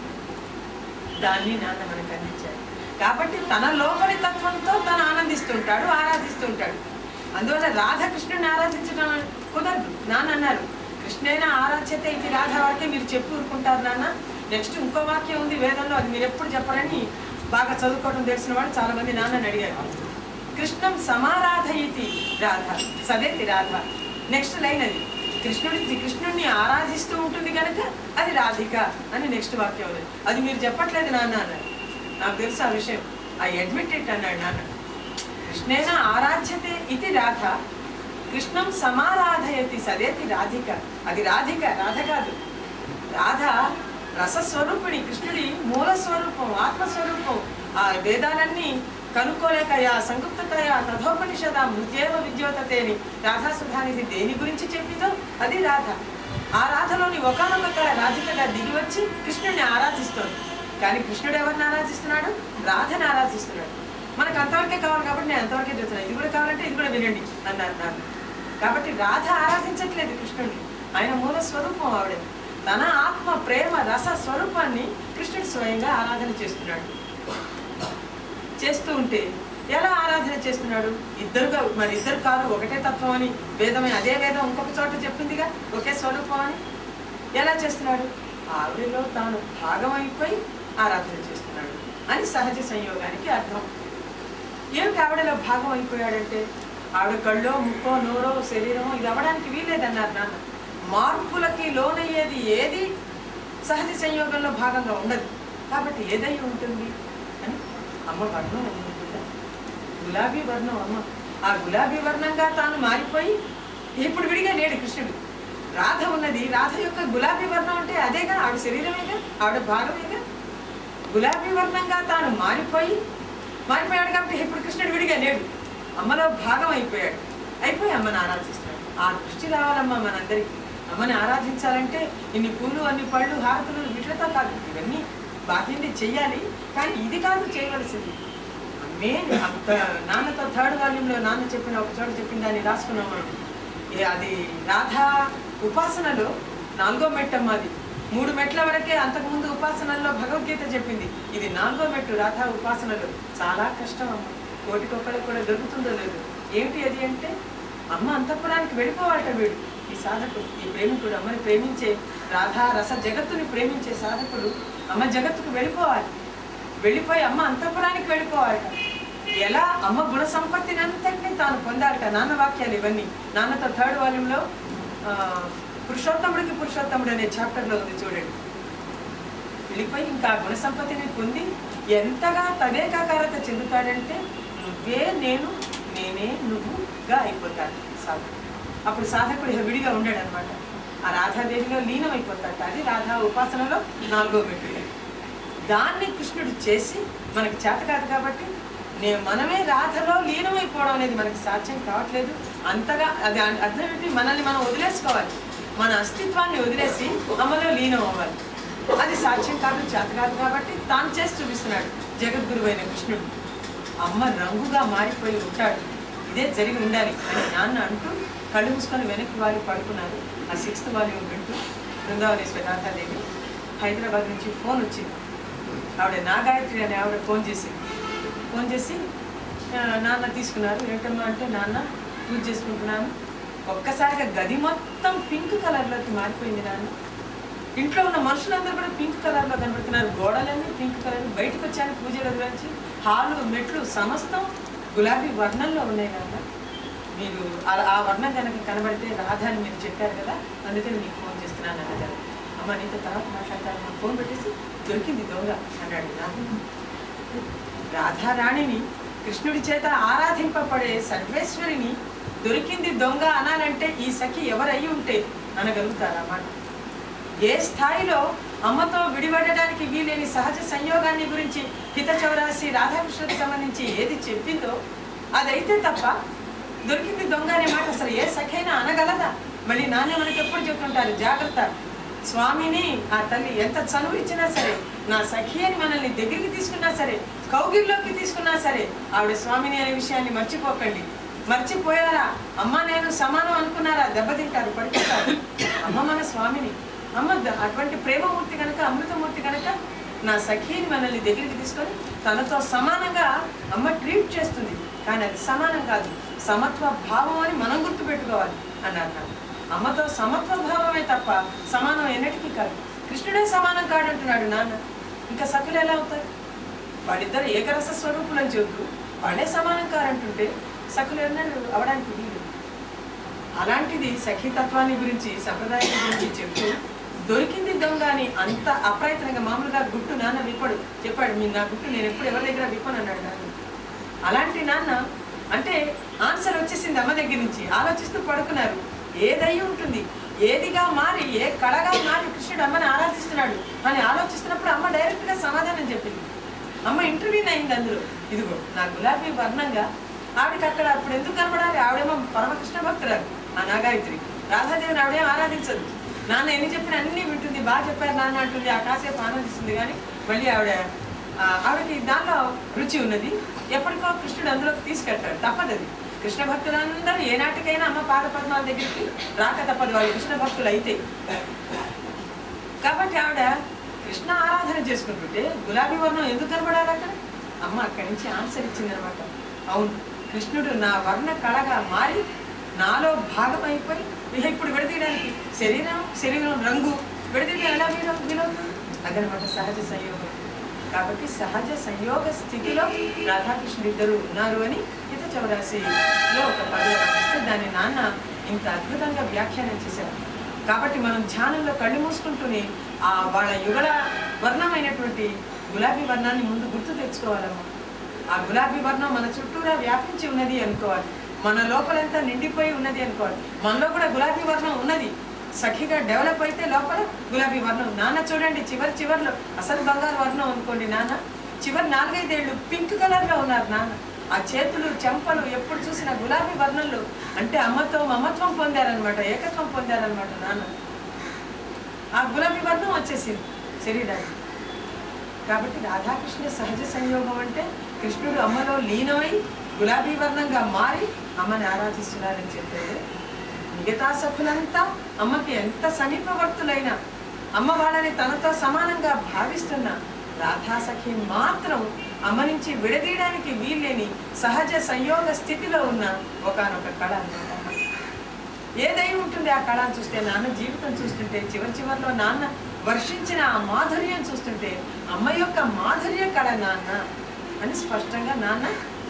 దాన్ని నాన్న మనకు అందించాడు కాబట్టి తన లోపలి తత్వంతో తను ఆనందిస్తుంటాడు ఆరాధిస్తుంటాడు అందువల్ల రాధాకృష్ణుని ఆరాధించడం కుదరదు నాన్న అన్నారు కృష్ణైనా ఆరాధ్యత ఇది రాధ వాక్యం మీరు చెప్పి ఊరుకుంటారు నాన్న నెక్స్ట్ ఇంకో వాక్యం ఉంది వేదంలో అది మీరు ఎప్పుడు చెప్పరని బాగా చదువుకోవడం తెలిసిన వాళ్ళు చాలా మంది నాన్నని అడిగారు కృష్ణం సమారాధయితి రాధ సదేతి రాధ నెక్స్ట్ లైన్ అది కృష్ణుడి కృష్ణుడిని ఆరాధిస్తూ ఉంటుంది కనుక అది రాధిక అని నెక్స్ట్ వాక్యం ఉంది అది మీరు చెప్పట్లేదు నాన్న అన్నారు నాకు తెలుసు ఆ విషయం ఐ అడ్మిట్ ఇట్ అన్నాడు నాన్న కృష్ణేన ఆరాధ్యతే ఇది రాధ కృష్ణం సమారాధయతి సదేతి రాధిక అది రాధిక రాధ కాదు రాధ రసస్వరూపిణి కృష్ణుడి మూల స్వరూపం ఆత్మస్వరూపం ఆ వేదాలన్నీ కనుక్కోలేకయా సంగుప్తతయా తథోపనిషద మృత్యేవ విద్యోతతేని రాధాసుధానిధి దేని గురించి చెప్పిందో అది రాధ ఆ రాధలోని ఒకనొక రాధికగా దిగి వచ్చి కృష్ణుడిని ఆరాధిస్తోంది కానీ కృష్ణుడు ఎవరిని ఆరాధిస్తున్నాడు రాధని ఆరాధిస్తున్నాడు మనకు అంతవరకే కావాలి కాబట్టి నేను అంతవరకే చెప్తున్నాను ఇది కూడా కావాలంటే ఇది కూడా వినండి అన్నారు నాకు కాబట్టి రాధ ఆరాధించట్లేదు కృష్ణుడిని ఆయన మూల స్వరూపం ఆవిడ తన ఆత్మ ప్రేమ రస స్వరూపాన్ని కృష్ణుడు స్వయంగా ఆరాధన చేస్తున్నాడు చేస్తూ ఉంటే ఎలా ఆరాధన చేస్తున్నాడు ఇద్దరుగా మరి ఇద్దరు కాదు ఒకటే తత్వం అని వేదమే అదే వేదం ఇంకొక చోట చెప్పిందిగా ఒకే స్వరూపం అని ఎలా చేస్తున్నాడు ఆవిడలో తాను భాగమైపోయి ఆరాధన చేస్తున్నాడు అని సహజ సంయోగానికి అర్థం ఏమిటి ఆవిడలో భాగం అయిపోయాడంటే ఆవిడ కళ్ళో ముక్కో నోరో శరీరమో ఇది అవ్వడానికి వీలేదన్నారు నాన్న మార్పులకి లోనయ్యేది ఏది సహజ సంయోగంలో భాగంగా ఉండదు కాబట్టి ఏదై ఉంటుంది అని అమ్మ వర్ణం ఉంటుందా గులాబీ వర్ణం అమ్మ ఆ గులాబీ వర్ణంగా తాను మారిపోయి ఇప్పుడు విడిగా లేడు కృష్ణుడు రాధ ఉన్నది రాధ యొక్క గులాబీ వర్ణం అంటే అదేగా ఆవిడ శరీరమేగా ఆవిడ భాగమేగా గులాబీ వర్ణంగా తాను మారిపోయి మారిపోయాడు కాబట్టి ఇప్పుడు కృష్ణుడు విడిగా లేడు అమ్మలో భాగం అయిపోయాడు అయిపోయి అమ్మని ఆరాధిస్తాడు ఆ దృష్టి రావాలమ్మా మనందరికీ అమ్మని ఆరాధించాలంటే ఇన్ని పూలు అన్ని పళ్ళు హారతులు వీటితో కాదు ఇవన్నీ బాధ్యత చెయ్యాలి కానీ ఇది కాదు చేయవలసింది మెయిన్ అంత నాన్నతో థర్డ్ వాల్యూమ్లో నాన్న చెప్పిన ఒక చోట చెప్పిన దాన్ని రాసుకున్నాం మనం ఏ అది రాధా ఉపాసనలో నాలుగో మెట్టమ్మ అది మూడు మెట్ల వరకే అంతకుముందు ఉపాసనల్లో భగవద్గీత చెప్పింది ఇది నాలుగో మెట్టు రాధా ఉపాసనలో చాలా కష్టం అమ్మ కోటికొక్కడికి కూడా దొరుకుతుందో లేదు ఏమిటి అది అంటే అమ్మ అంతఃపురానికి వెళ్ళిపోవాలట వీడు ఈ సాధకుడు ఈ ప్రేమికుడు అమ్మని ప్రేమించే రాధా రస జగత్తుని ప్రేమించే సాధకుడు అమ్మ జగత్తుకు వెళ్ళిపోవాలి వెళ్ళిపోయి అమ్మ అంతఃపురానికి వెళ్ళిపోవాలట ఎలా అమ్మ గుణ సంపత్తిని అంతటినీ తాను పొందాలట నాన్న వాక్యాలు ఇవన్నీ నాన్నతో థర్డ్ వాల్యూమ్లో పురుషోత్తముడికి పురుషోత్తముడు అనే చాప్టర్లో ఉంది చూడండి వెళ్ళిపోయి ఇంకా ఆ గుణ సంపత్తిని పొంది ఎంతగా తదేకాకారత చెందుతాడంటే నువ్వే నేను నేనే నువ్వుగా అయిపోతాడు సాధకుడు అప్పుడు సాధకుడు ఇక విడిగా ఉండడు అనమాట ఆ రాధాదేవిలో లీనం అయిపోతాడు అది రాధా ఉపాసనలో నాలుగో మెట్టు దాన్ని కృష్ణుడు చేసి మనకి చేత కాదు కాబట్టి నే మనమే రాధలో లీనమైపోవడం అనేది మనకి సాధ్యం కావట్లేదు అంతగా అది అ- అర్థం ఏంటి మనల్ని మనం వదిలేసుకోవాలి మన అస్తిత్వాన్ని వదిలేసి అమ్మలో లీనం అవ్వాలి అది సాధ్యం కాదు చేత కాదు కాబట్టి తాను చేసి చూపిస్తున్నాడు జగద్గురువైన కృష్ణుడు అమ్మ రంగుగా మారిపోయి ఉంటాడు ఇదే జరిగి ఉండాలి అని నాన్న అంటూ కళ్ళు మూసుకొని వెనక్కి వారి పడుకున్నారు ఆ సిక్స్త్ వాల్యూమ్ వింటూ బృందావనేశ్వరి రాధాదేవి హైదరాబాద్ నుంచి ఫోన్ వచ్చింది ఆవిడ నాగాయత్రి అనే ఆవిడ ఫోన్ చేసింది ఫోన్ చేసి "ఆ, నాన్న తీసుకున్నారు ఏంటమ్మా అంటే నాన్న పూజ చేసుకుంటున్నాను ఒక్కసారిగా గది మొత్తం పింక్ కలర్లోకి మారిపోయింది నాన్న ఇంట్లో ఉన్న మనుషులందరూ కూడా పింక్ కలర్లో కనబడుతున్నారు గోడలన్నీ పింక్ కలర్ బయటకు వచ్చాను పూజ గది నుంచి హాలు మెట్లు సమస్తం గులాబీ వర్ణంలో ఉన్నాయి నాన్న మీరు ఆ- ఆ వర్ణం కనుక కనబడితే రాధా అని మీరు చెప్పారు కదా అందుకని మీకు ఫోన్ చేస్తున్నాను అన్నగారు అమ్మ నీతో తర్వాత మాట్లాడతాను నాకు ఫోన్ పెట్టేసి దొరికింది దొంగ అన్నాడు నాన్న రాధారాణిని కృష్ణుడి చేత ఆరాధింపబడే సర్వేశ్వరిని దొరికింది దొంగ అనాలంటే ఈ సఖి ఎవరై ఉంటే అనగలుగుతారా మాట ఏ స్థాయిలో అమ్మతో విడిపడడానికి వీలేని సహజ సంయోగాన్ని గురించి హిత చౌరాసి రాధాకృష్ణకు సంబంధించి ఏది చెప్పిందో అదైతే తప్ప దొరికింది దొంగ అనే మాట అసలు ఏ సఖైనా అనగలదా మళ్ళీ నాన్న మనకి ఎప్పుడు చెప్తుంటారు జాగ్రత్త స్వామిని ఆ తల్లి ఎంత చనువు ఇచ్చినా సరే నా సఖి అని మనల్ని దగ్గరికి తీసుకున్నా సరే కౌగిల్లోకి తీసుకున్నా సరే ఆవిడ స్వామిని అనే విషయాన్ని మర్చిపోకండి మర్చిపోయారా అమ్మ నేను సమానం అనుకున్నారా దెబ్బతింటారు పడిపోతారు అమ్మ మన స్వామిని అమ్మ ద- అటువంటి ప్రేమమూర్తి కనుక అమృతమూర్తి కనుక నా సఖిని మనల్ని దగ్గరికి తీసుకొని తనతో సమానంగా అమ్మ ట్రీట్ చేస్తుంది కానీ అది సమానం కాదు సమత్వ భావం అని మనం గుర్తుపెట్టుకోవాలి అన్నారు నాకు. అమ్మతో సమత్వ భావమే తప్ప సమానం ఎన్నటికీ కాదు కృష్ణుడే సమానం కాడంటున్నాడు నాన్న ఇంకా సఖులు ఎలా అవుతారు వాళ్ళిద్దరు ఏకరస స్వరూపులని చెబుతూ వాళ్ళే సమానం కారంటుంటే సఖులు ఎన్నడూ అవడానికి వీలు అలాంటిది సఖీతత్వాన్ని గురించి సంప్రదాయం గురించి చెప్తూ దొరికింది దొంగ అని అంత అప్రయత్నంగా మామూలుగా గుట్టు నాన్న విప్పడు చెప్పాడు మీ నా గుట్టు నేను ఎప్పుడు ఎవరి దగ్గర విప్పను అన్నాడు నాన్న అలాంటి నాన్న అంటే ఆన్సర్ వచ్చేసింది అమ్మ దగ్గర నుంచి ఆలోచిస్తూ పడుకున్నారు ఏదై ఉంటుంది ఏదిగా మారి ఏ కళగా మారి కృష్ణుడు అమ్మని ఆరాధిస్తున్నాడు అని ఆలోచిస్తున్నప్పుడు అమ్మ డైరెక్ట్గా సమాధానం చెప్పింది అమ్మ ఇంటర్వ్యూ అయింది అందులో ఇదిగో నా గులాబీ వర్ణంగా ఆవిడకి అక్కడ అప్పుడు ఎందుకు కనబడాలి ఆవిడేమో పరమకృష్ణ భక్తురాలు ఆ నాగాయత్రి రాధాదేవిని ఆవిడేం ఆరాధించదు నాన్న ఎన్ని చెప్పినా అన్ని వింటుంది బాగా చెప్పారు నాన్న అంటుంది ఆ కాసేపు ఆనందిస్తుంది కానీ మళ్ళీ ఆవిడ ఆ, ఆవిడకి దానిలో రుచి ఉన్నది ఎప్పటికో కృష్ణుడు అందులోకి తీసుకెళ్తాడు తప్పదు అది కృష్ణ భక్తులందరూ ఏనాటికైనా అమ్మ పాద పద్మాల దగ్గరికి రాక తప్పదు వాళ్ళు కృష్ణ భక్తులు అయితే కాబట్టి ఆవిడ కృష్ణ ఆరాధన చేసుకుంటుంటే గులాబీ వర్ణం ఎందుకు కనబడాలి అక్కడ అమ్మ అక్కడి నుంచి ఆన్సర్ ఇచ్చిందనమాట అవును కృష్ణుడు నా వర్ణ కళగా మారి నాలో భాగం అయిపోయి ఇహ ఇప్పుడు విడదీయడానికి శరీరం శరీరం రంగు విడదీయడం ఎలా వీలు వీలవుతుంది అదనమాట సహజ సంయోగం కాబట్టి సహజ సంయోగ స్థితిలో రాధాకృష్ణుడు ఇద్దరు ఉన్నారు అని హిత చౌరాసిలో ఒక పదవి వర్ణిస్తే దాన్ని నాన్న ఇంత అద్భుతంగా వ్యాఖ్యానం చేశారు కాబట్టి మనం ధ్యానంలో కళ్ళు మూసుకుంటూనే ఆ వాళ్ళ యుగల వర్ణమైనటువంటి గులాబీ వర్ణాన్ని ముందు గుర్తు తెచ్చుకోవాలమ్మా ఆ గులాబీ వర్ణం మన చుట్టూరా వ్యాపించి ఉన్నది అనుకోవాలి మన లోపలంతా నిండిపోయి ఉన్నది అనుకోవాలి మనలో కూడా గులాబీ వర్ణం ఉన్నది సఖిగా డెవలప్ అయితే లోపల గులాబీ వర్ణం నాన్న చూడండి చివరి చివర్లో అసలు బంగారు వర్ణం అనుకోండి నాన్న చివరి నాలుగైదేళ్ళు పింక్ కలర్లో ఉన్నారు నాన్న ఆ చేతులు చెంపలు ఎప్పుడు చూసినా గులాబీ వర్ణంలో అంటే అమ్మతో మమత్వం పొందారనమాట ఏకత్వం పొందారనమాట నాన్న ఆ గులాబీ వర్ణం వచ్చేసింది శరీరానికి కాబట్టి రాధాకృష్ణ సహజ సంయోగం అంటే కృష్ణుడు అమ్మలో లీనమై గులాబీ వర్ణంగా మారి అమ్మని ఆరాధిస్తున్నారని చెప్పారు మిగతా సఖులంతా అమ్మకి ఎంత సమీపవర్తులైన అమ్మ వాళ్ళని తనతో సమానంగా భావిస్తున్న రాధాసఖి మాత్రం అమ్మ నుంచి విడదీయడానికి వీల్లేని సహజ సంయోగ స్థితిలో ఉన్న ఒకానొక కళ అన్నమాట అమ్మ. ఏదై ఉంటుంది ఆ కళను చూస్తే నాన్న జీవితం చూస్తుంటే చివరి చివరిలో నాన్న వర్షించిన ఆ మాధుర్యం చూస్తుంటే అమ్మ యొక్క మాధుర్య కళ నాన్న అని స్పష్టంగా నాన్న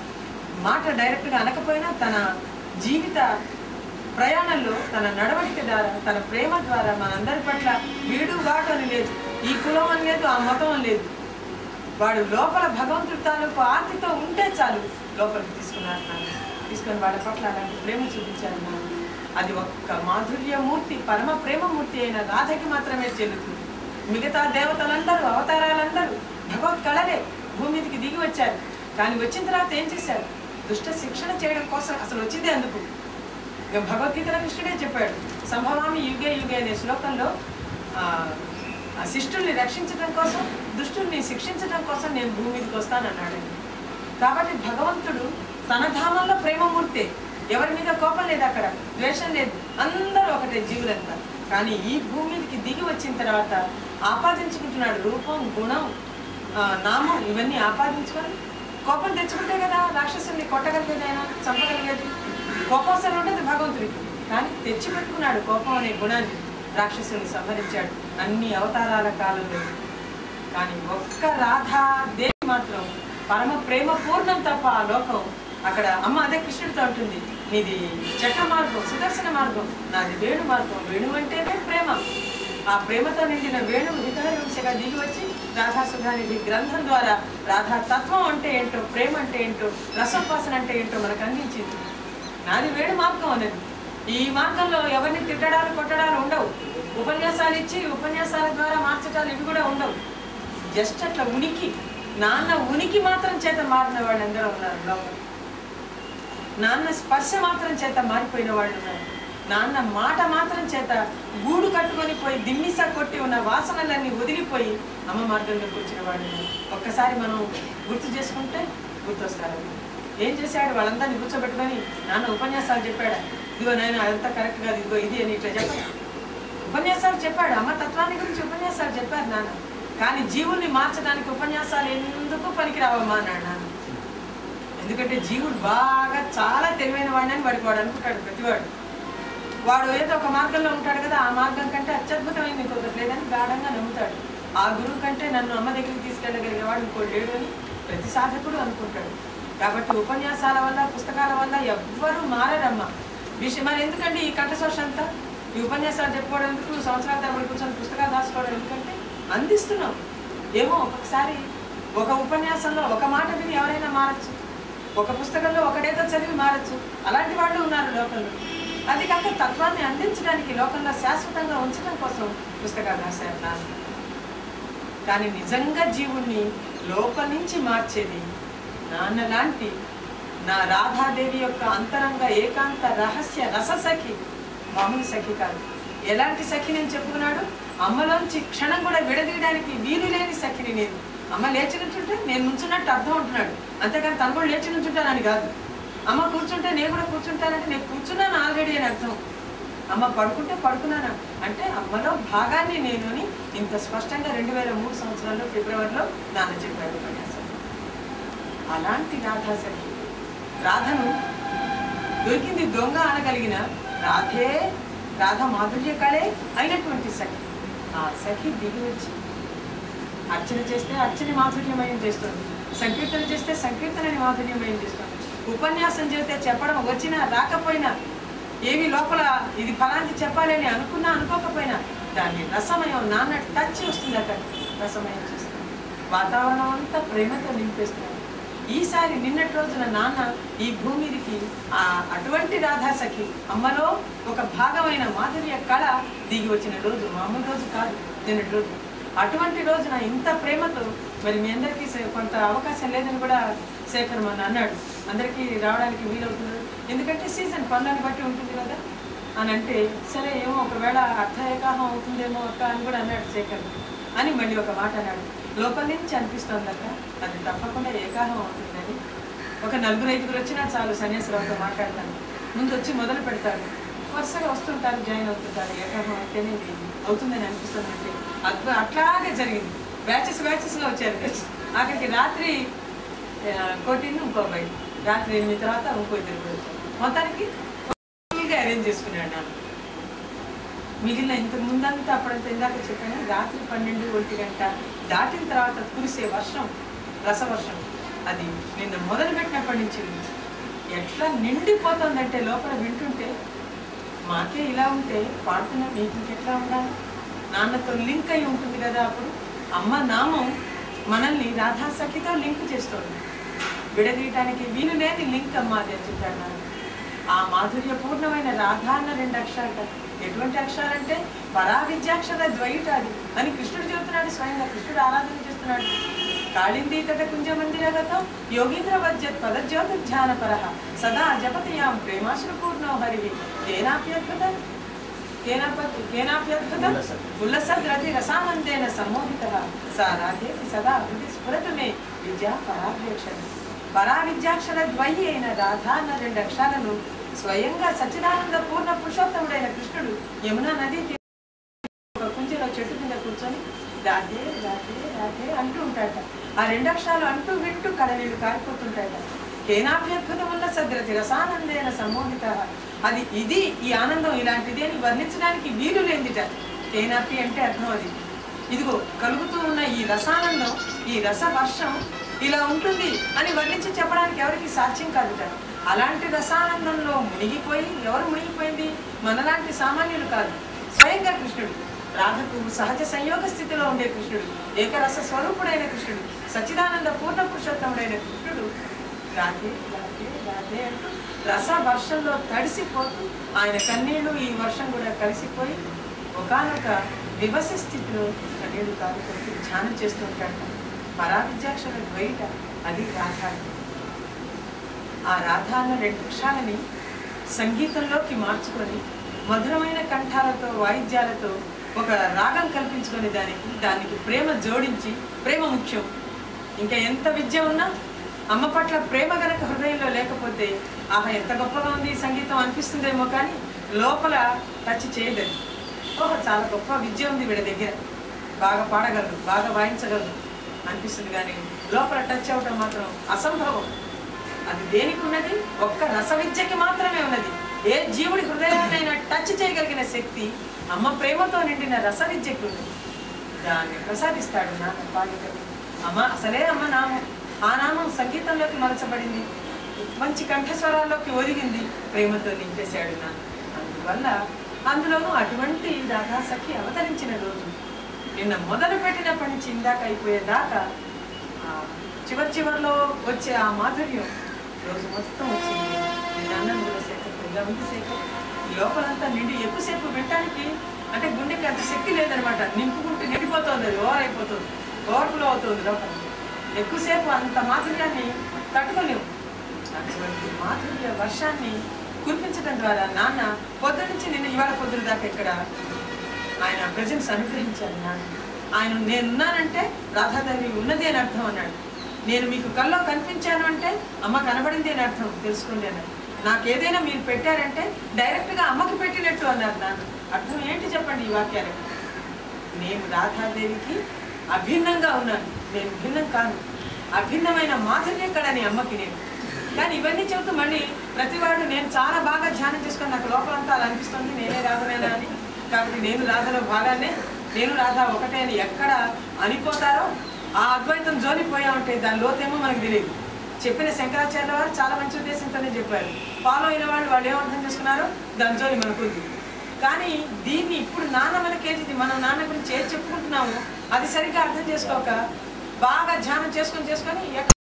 మాట డైరెక్ట్గా అనకపోయినా తన జీవిత ప్రయాణంలో తన నడవడిక ద్వారా తన ప్రేమ ద్వారా మనందరి పట్ల వీడు వాడు అని లేదు ఈ కులం అని లేదు ఆ మతం అని లేదు వాడు లోపల భగవంతుడి తాలూకు ఆర్తితో ఉంటే చాలు లోపలికి తీసుకున్నారు నాన్న తీసుకొని వాళ్ళ పట్ల అలాంటి ప్రేమ చూపించారు నాన్న అది ఒక్క మాధుర్యమూర్తి పరమ ప్రేమమూర్తి అయిన రాధకి మాత్రమే చెల్లుతుంది మిగతా దేవతలందరూ అవతారాలందరూ భగవత్ కళలే భూమి మీదకి దిగి వచ్చారు కానీ వచ్చిన తర్వాత ఏం చేశారు దుష్ట శిక్షణ చేయడం కోసం అసలు వచ్చిందే అందుకు ఇక భగవద్గీతలో కృష్ణుడే చెప్పాడు సంభవామి యుగే యుగే అనే శ్లోకంలో ఆ, ఆ శిష్టుల్ని రక్షించడం కోసం దుష్టుల్ని శిక్షించడం కోసం నేను భూమి మీదకి వస్తానన్నాడు ఆయన. కాబట్టి భగవంతుడు తన ధామంలో ప్రేమమూర్తే ఎవరి మీద కోపం లేదు అక్కడ ద్వేషం లేదు అందరూ ఒకటే జీవులంతా కానీ ఈ భూమి మీదకి దిగి వచ్చిన తర్వాత ఆపాదించుకుంటున్నాడు రూపం గుణం ఆ, నామం ఇవన్నీ ఆపాదించుకొని కోపం తెచ్చుకుంటే కదా రాక్షసుల్ని కొట్టగలిగేది ఆయన చంపగలిగేది కోపం అసలు ఉండదు భగవంతుడికి కానీ తెచ్చిపెట్టుకున్నాడు కోపం అనే గుణాన్ని రాక్షసుల్ని సంహరించాడు అన్ని అవతారాల కాలంలో కానీ ఒక్క రాధా దేవి మాత్రం పరమ ప్రేమ పూర్ణం తప్ప ఆ లోకం అక్కడ అమ్మ అదే కృష్ణుడితో ఉంటుంది నీది చక్ర మార్గం సుదర్శన మార్గం నాది వేణు మార్గం వేణు అంటేనే ప్రేమ ఆ ప్రేమతో నిండిన వేణు హితహరించగా దిగి వచ్చి రాధా సుధానిధి గ్రంథం ద్వారా రాధా తత్వం అంటే ఏంటో ప్రేమ అంటే ఏంటో రసోపాసన అంటే ఏంటో మనకు అందించింది నాది వేణు మార్గం అనేది ఈ మార్గంలో ఎవరిని తిట్టడాలు కొట్టడాలు ఉండవు ఉపన్యాసాలు ఇచ్చి ఉపన్యాసాల ద్వారా మార్చడాలు ఇవి కూడా ఉండవు జస్ట్ అట్లా ఉనికి నాన్న ఉనికి మాత్రం చేత మారిన వాళ్ళు ఎందరో ఉన్నారు లోపల నాన్న స్పర్శ మాత్రం చేత మారిపోయిన వాళ్ళు ఉన్నారు నాన్న మాట మాత్రం చేత గూడు కట్టుకొని పోయి దిమ్మిసా కొట్టి ఉన్న వాసనలన్నీ వదిలిపోయి అమ్మ మార్గంలోకి వచ్చిన వాళ్ళు ఉన్నారు. ఒక్కసారి మనం గుర్తు చేసుకుంటే గుర్తొస్తారు ఏం చేశాడు వాళ్ళందరినీ కూర్చోబెట్టుకొని నాన్న ఉపన్యాసాలు చెప్పాడు ఇదిగో నాయన అదంతా కరెక్ట్ కాదు ఇదిగో ఇది అని ఇట్లా చెప్పాడు ఉపన్యాసాలు చెప్పాడు అమ్మ తత్వాన్ని గురించి ఉపన్యాసాలు చెప్పారు నాన్న కానీ జీవుల్ని మార్చడానికి ఉపన్యాసాలు ఎందుకు పనికిరావమ్మా అన్నాడు నాన్న ఎందుకంటే జీవుడు బాగా చాలా తెలివైన వాడిని వాడికి వాడు అనుకుంటాడు ప్రతివాడు వాడు ఏదో ఒక మార్గంలో ఉంటాడు కదా ఆ మార్గం కంటే అత్యద్భుతమైంది ఇంకొకటి లేదని గాఢంగా నమ్ముతాడు ఆ గురువు కంటే నన్ను అమ్మ దగ్గరికి తీసుకెళ్ళగలిగేవాడు ఇంకోటి లేడు అని ప్రతి సాధకుడు అనుకుంటాడు కాబట్టి ఉపన్యాసాల వల్ల పుస్తకాల వల్ల ఎవ్వరూ మారరమ్మ విషయం మరి ఎందుకంటే ఈ కంఠశోష అంతా ఈ ఉపన్యాసాలు చెప్పుకోవడం ఎందుకు సంవత్సరాల తరబడి కూర్చొని పుస్తకాలు రాసుకోవడం ఎందుకంటే అందిస్తున్నాం ఏమో ఒక్కొక్కసారి ఒక ఉపన్యాసంలో ఒక మాట విని ఎవరైనా మారచ్చు ఒక పుస్తకంలో ఒకటేదో చదివి మారచ్చు అలాంటి వాళ్ళు ఉన్నారు లోకంలో అది కాక తత్వాన్ని అందించడానికి లోకంలో శాశ్వతంగా ఉంచడం కోసం పుస్తకాలు రాశారు నాన్న కానీ నిజంగా జీవుణ్ణి లోపల నుంచి మార్చేది నాన్న లాంటి నా రాధాదేవి యొక్క అంతరంగ ఏకాంత రహస్య రస సఖి మామూలు సఖి కాదు ఎలాంటి సఖి నేను చెప్పుకున్నాడు అమ్మలోంచి క్షణం కూడా విడదీయడానికి వీలు లేని సఖిని నేను అమ్మ లేచి నుంచుంటే నేను నుంచున్నట్టు అర్థం ఉంటున్నాడు అంతేకాని తను కూడా లేచి నుంచుంటానని కాదు అమ్మ కూర్చుంటే నేను కూడా కూర్చుంటానంటే నేను కూర్చున్నాను ఆల్రెడీ అని అర్థం అమ్మ పడుకుంటే పడుకున్నాను అంటే అమ్మలో భాగాన్ని నేను అని ఇంత స్పష్టంగా రెండు వేల మూడు సంవత్సరాల్లో ఫిబ్రవరిలో నాన్న చెప్పాడు ఉపన్యాసం అలాంటి రాధా సఖి రాధను దొరికింది దొంగ అనగలిగిన రాధే రాధ మాధుర్య కళే అయినటువంటి సఖి ఆ సఖి దిగి వచ్చి అర్చన చేస్తే అర్చని మాధుర్యమయం చేస్తుంది సంకీర్తన చేస్తే సంకీర్తనని మాధుర్యమయం చేస్తుంది ఉపన్యాసం చేస్తే చెప్పడం వచ్చినా రాకపోయినా ఏమి లోపల ఇది ఫలాంటి చెప్పాలి అని అనుకున్నా అనుకోకపోయినా దాన్ని రసమయం నాన్న టచ్ వస్తుంది అక్కడ రసమయం చేస్తుంది వాతావరణం అంతా ప్రేమతో నింపేస్తున్నారు ఈసారి నిన్నటి రోజున నాన్న ఈ భూమిదికి ఆ అటువంటి రాధా సఖి అమ్మలో ఒక భాగమైన మాధుర్య కళ దిగి వచ్చిన రోజు మామూలు రోజు కాదు నిన్నటి రోజు అటువంటి రోజున ఇంత ప్రేమతో మరి మీ అందరికీ సే- కొంత అవకాశం లేదని కూడా శేఖర్ మొన్న అన్నాడు అందరికీ రావడానికి వీలవుతుంది ఎందుకంటే సీజన్ పనులను బట్టి ఉంటుంది కదా అని అంటే సరే ఏమో ఒకవేళ అర్థ ఏకాహం అవుతుందేమో అక్క అని కూడా అన్నాడు శేఖర్ అని మళ్ళీ ఒక మాట అన్నాడు లోపల నుంచి అనిపిస్తోందట అది తప్పకుండా ఏకాహం అవుతుందని ఒక నలుగురు ఐదుగురు వచ్చినా చాలు సన్యాసరావుతో మాట్లాడతాను ముందు వచ్చి మొదలు పెడతాడు వరుసగా వస్తుంటారు జాయిన్ అవుతుంటారు ఏకాహం అయితేనే ఇది అవుతుందని అనిపిస్తుందంటే అద్భుతం అట్లాగే జరిగింది బ్యాచెస్ బ్యాచెస్గా వచ్చారు అక్కడికి రాత్రి కోటిని ఇంకో అబ్బాయి రాత్రి ఎనిమిది తర్వాత ఇంకో ఇద్దరు కూడా వచ్చారు మొత్తానికి ఫుల్గా అరేంజ్ చేసుకున్నాడు నాన్న మిగిలిన ఇంతకు ముందంతా అప్పుడంతా ఇందాక చెప్పాను రాత్రి పన్నెండు ఒంటి గంట దాటిన తర్వాత కురిసే వర్షం రసవర్షం అది నిన్న మొదలుపెట్టినప్పటి నుంచి ఎట్లా నిండిపోతుందంటే లోపల వింటుంటే మాకే ఇలా ఉంటే పాడుతున్న మీకు ఇంకెట్లా ఉండాలి నాన్నతో లింక్ అయి ఉంటుంది కదా అప్పుడు అమ్మ నామం మనల్ని రాధాసఖితో లింక్ చేస్తుంది విడదీయటానికి వీలు లేని లింక్ అమ్మ అది అని చెప్పాడు నాన్న ఆ మాధుర్య పూర్ణమైన రాధా అన్న రెండు అక్షరాలు ఎటువంటి అక్షరాలంటే పరా విద్యాక్షర ద్వైటాది అని కృష్ణుడు చెబుతున్నాడు స్వయంగా కృష్ణుడు ఆరాధన చేస్తున్నాడు కాళిందీ తట కుంజ మందిరగతం యోగీంద్ర వజ్జత్ పదజ్యోతి ధ్యాన పరహ సదా జపతయాం ప్రేమాశ్ర పూర్ణో హరి కేనాప్యద్భుతం కేనాప- కేనాప్యద్భుతం ఉల్లసద్రతి రసానందేన సమ్మోహిత సా రాధేతి సదా హృది స్ఫురతు మే విద్యా పరాభ్యక్షరం పరా విద్యాక్షర ద్వయి అయిన రాధా అన్న రెండు అక్షరాలను స్వయంగా సచ్చిదానంద పూర్ణ పురుషోత్తముడైన కృష్ణుడు యమునా నది తీ- ఒక కుంచెలో చెట్టు కింద కూర్చొని రాధే రాధే రాధే అంటూ ఉంటాడట ఆ రెండు అక్షరాలు అంటూ వింటూ కడనీళ్ళు కారిపోతుంటాయట కేనాభ్యద్భుతం ఉన్న సద్రతి రసానందేన సమ్మోహిత అది ఇది ఈ ఆనందం ఇలాంటిది అని వర్ణించడానికి వీలు లేనిదిట కేనాపి అంటే అర్థం అది ఇదిగో కలుగుతూ ఉన్న ఈ రసానందం ఈ రస వర్షం ఇలా ఉంటుంది అని వర్ణించి చెప్పడానికి ఎవరికి సాధ్యం కాదుట అలాంటి రసానందంలో మునిగిపోయి ఎవరు మునిగిపోయింది మనలాంటి సామాన్యులు కాదు స్వయంగా కృష్ణుడు రాధకు సహజ సంయోగ స్థితిలో ఉండే కృష్ణుడు ఏకరస స్వరూపుడైన కృష్ణుడు సచ్చిదానంద పూర్ణ పురుషోత్తముడైన కృష్ణుడు రాధే రాధే రాధే అంటూ రస వర్షంలో తడిసిపోతూ ఆయన కన్నీళ్లు ఈ వర్షం కూడా కలిసిపోయి ఒకానొక వివస స్థితిలో కన్నీళ్లు కాలుకుంటూ ధ్యానం చేస్తూ ఉంటాడు పరావిద్యాక్షర ద్వైట అది రాధ ఆ రాధ అన్న రెండు అక్షరాలని సంగీతంలోకి మార్చుకొని మధురమైన కంఠాలతో వాయిద్యాలతో ఒక రాగం కల్పించుకొని దానికి దానికి ప్రేమ జోడించి ప్రేమ ముఖ్యం ఇంకా ఎంత విద్య ఉన్నా అమ్మ పట్ల ప్రేమ గనక హృదయంలో లేకపోతే ఆహా ఎంత గొప్పగా ఉంది ఈ సంగీతం అనిపిస్తుందేమో కానీ లోపల టచ్ చేయలేదు ఓహో చాలా గొప్ప విద్య ఉంది వీడి దగ్గర బాగా పాడగలరు బాగా వాయించగలరు అనిపిస్తుంది కానీ లోపల టచ్ అవ్వటం మాత్రం అసంభవం అది దేనికి ఉన్నది ఒక్క రస విద్యకి మాత్రమే ఉన్నది ఏ జీవుడి హృదయాన్నైనా టచ్ చేయగలిగిన శక్తి అమ్మ ప్రేమతో నిండిన రస విద్యకు ఉన్నది దాన్ని ప్రసాదిస్తాడు నాన్న బాధ్యత అమ్మ అసలే అమ్మ నామం ఆ నామం సంగీతంలోకి మలచబడింది మంచి కంఠస్వరాల్లోకి ఒదిగింది ప్రేమతో నింపేశాడు నాన్న అందువల్ల అందులోనూ అటువంటి రాధాసఖి అవతరించిన రోజు నిన్న మొదలు పెట్టినప్పటి నుంచి ఇందాక అయిపోయేదాకా ఆ చివరి చివరిలో వచ్చే ఆ మాధుర్యం రోజు మొత్తం వచ్చింది నేను అన్నాను కూడా శేఖర్ ఇలా ఉంది శేఖర్ ఈ లోపలంతా నిండి ఎక్కువసేపు వినటానికి అంటే గుండెకి అంత శక్తి లేదనమాట నింపుకుంటూ నిండిపోతుంది అది ఓవర్ అయిపోతుంది ఓవర్ఫ్లో అవుతుంది లోపల ఎక్కువసేపు అంత మాధుర్యాన్ని తట్టుకోలేము అటువంటి మాధుర్య వర్షాన్ని కురిపించడం ద్వారా నాన్న పొద్దు నుంచి నిన్న ఇవాళ పొద్దున దాకా ఇక్కడ ఆయన ప్రజెన్స్ అనుగ్రహించారు నాన్న ఆయన నేనున్నానంటే రాధాదేవి ఉన్నది అని అర్థం అన్నాడు నేను మీకు కల్లో కనిపించాను అంటే అమ్మ కనబడింది అని అర్థం తెలుసుకోండి అన్నాడు నాకు ఏదైనా మీరు పెట్టారంటే డైరెక్ట్గా అమ్మకి పెట్టినట్టు అన్నారు నాన్న అర్థం ఏంటి చెప్పండి ఈ వాక్యాలకు నేను రాధాదేవికి అభిన్నంగా ఉన్నాను నేను భిన్నం కాను అభిన్నమైన మాధుర్య కళని అమ్మకి నేను కానీ ఇవన్నీ చెబుతూ మళ్ళీ ప్రతివాడు నేను చాలా బాగా ధ్యానం చేసుకొని నాకు లోపలంతా అలా అనిపిస్తుంది నేనే రాధనేనా అని కాబట్టి నేను రాధలో భాగానే నేను రాధ ఒకటే అని ఎక్కడ అనిపోతారో ఆ అద్వైతం జోలిపోయామంటే దాని లోతేమో మనకు తెలియదు చెప్పిన శంకరాచార్య వారు చాలా మంచి ఉద్దేశంతోనే చెప్పారు ఫాలో అయిన వాళ్ళు వాళ్ళు ఏం అర్థం చేసుకున్నారో దాని జోలి మనకు ఉంది కానీ దీన్ని ఇప్పుడు నాన్న మనకేది మనం నాన్న గురించి ఏది చెప్పుకుంటున్నామో అది సరిగ్గా అర్థం చేసుకోక బాగా ధ్యానం చేసుకొని చేసుకొని ఎక్కడ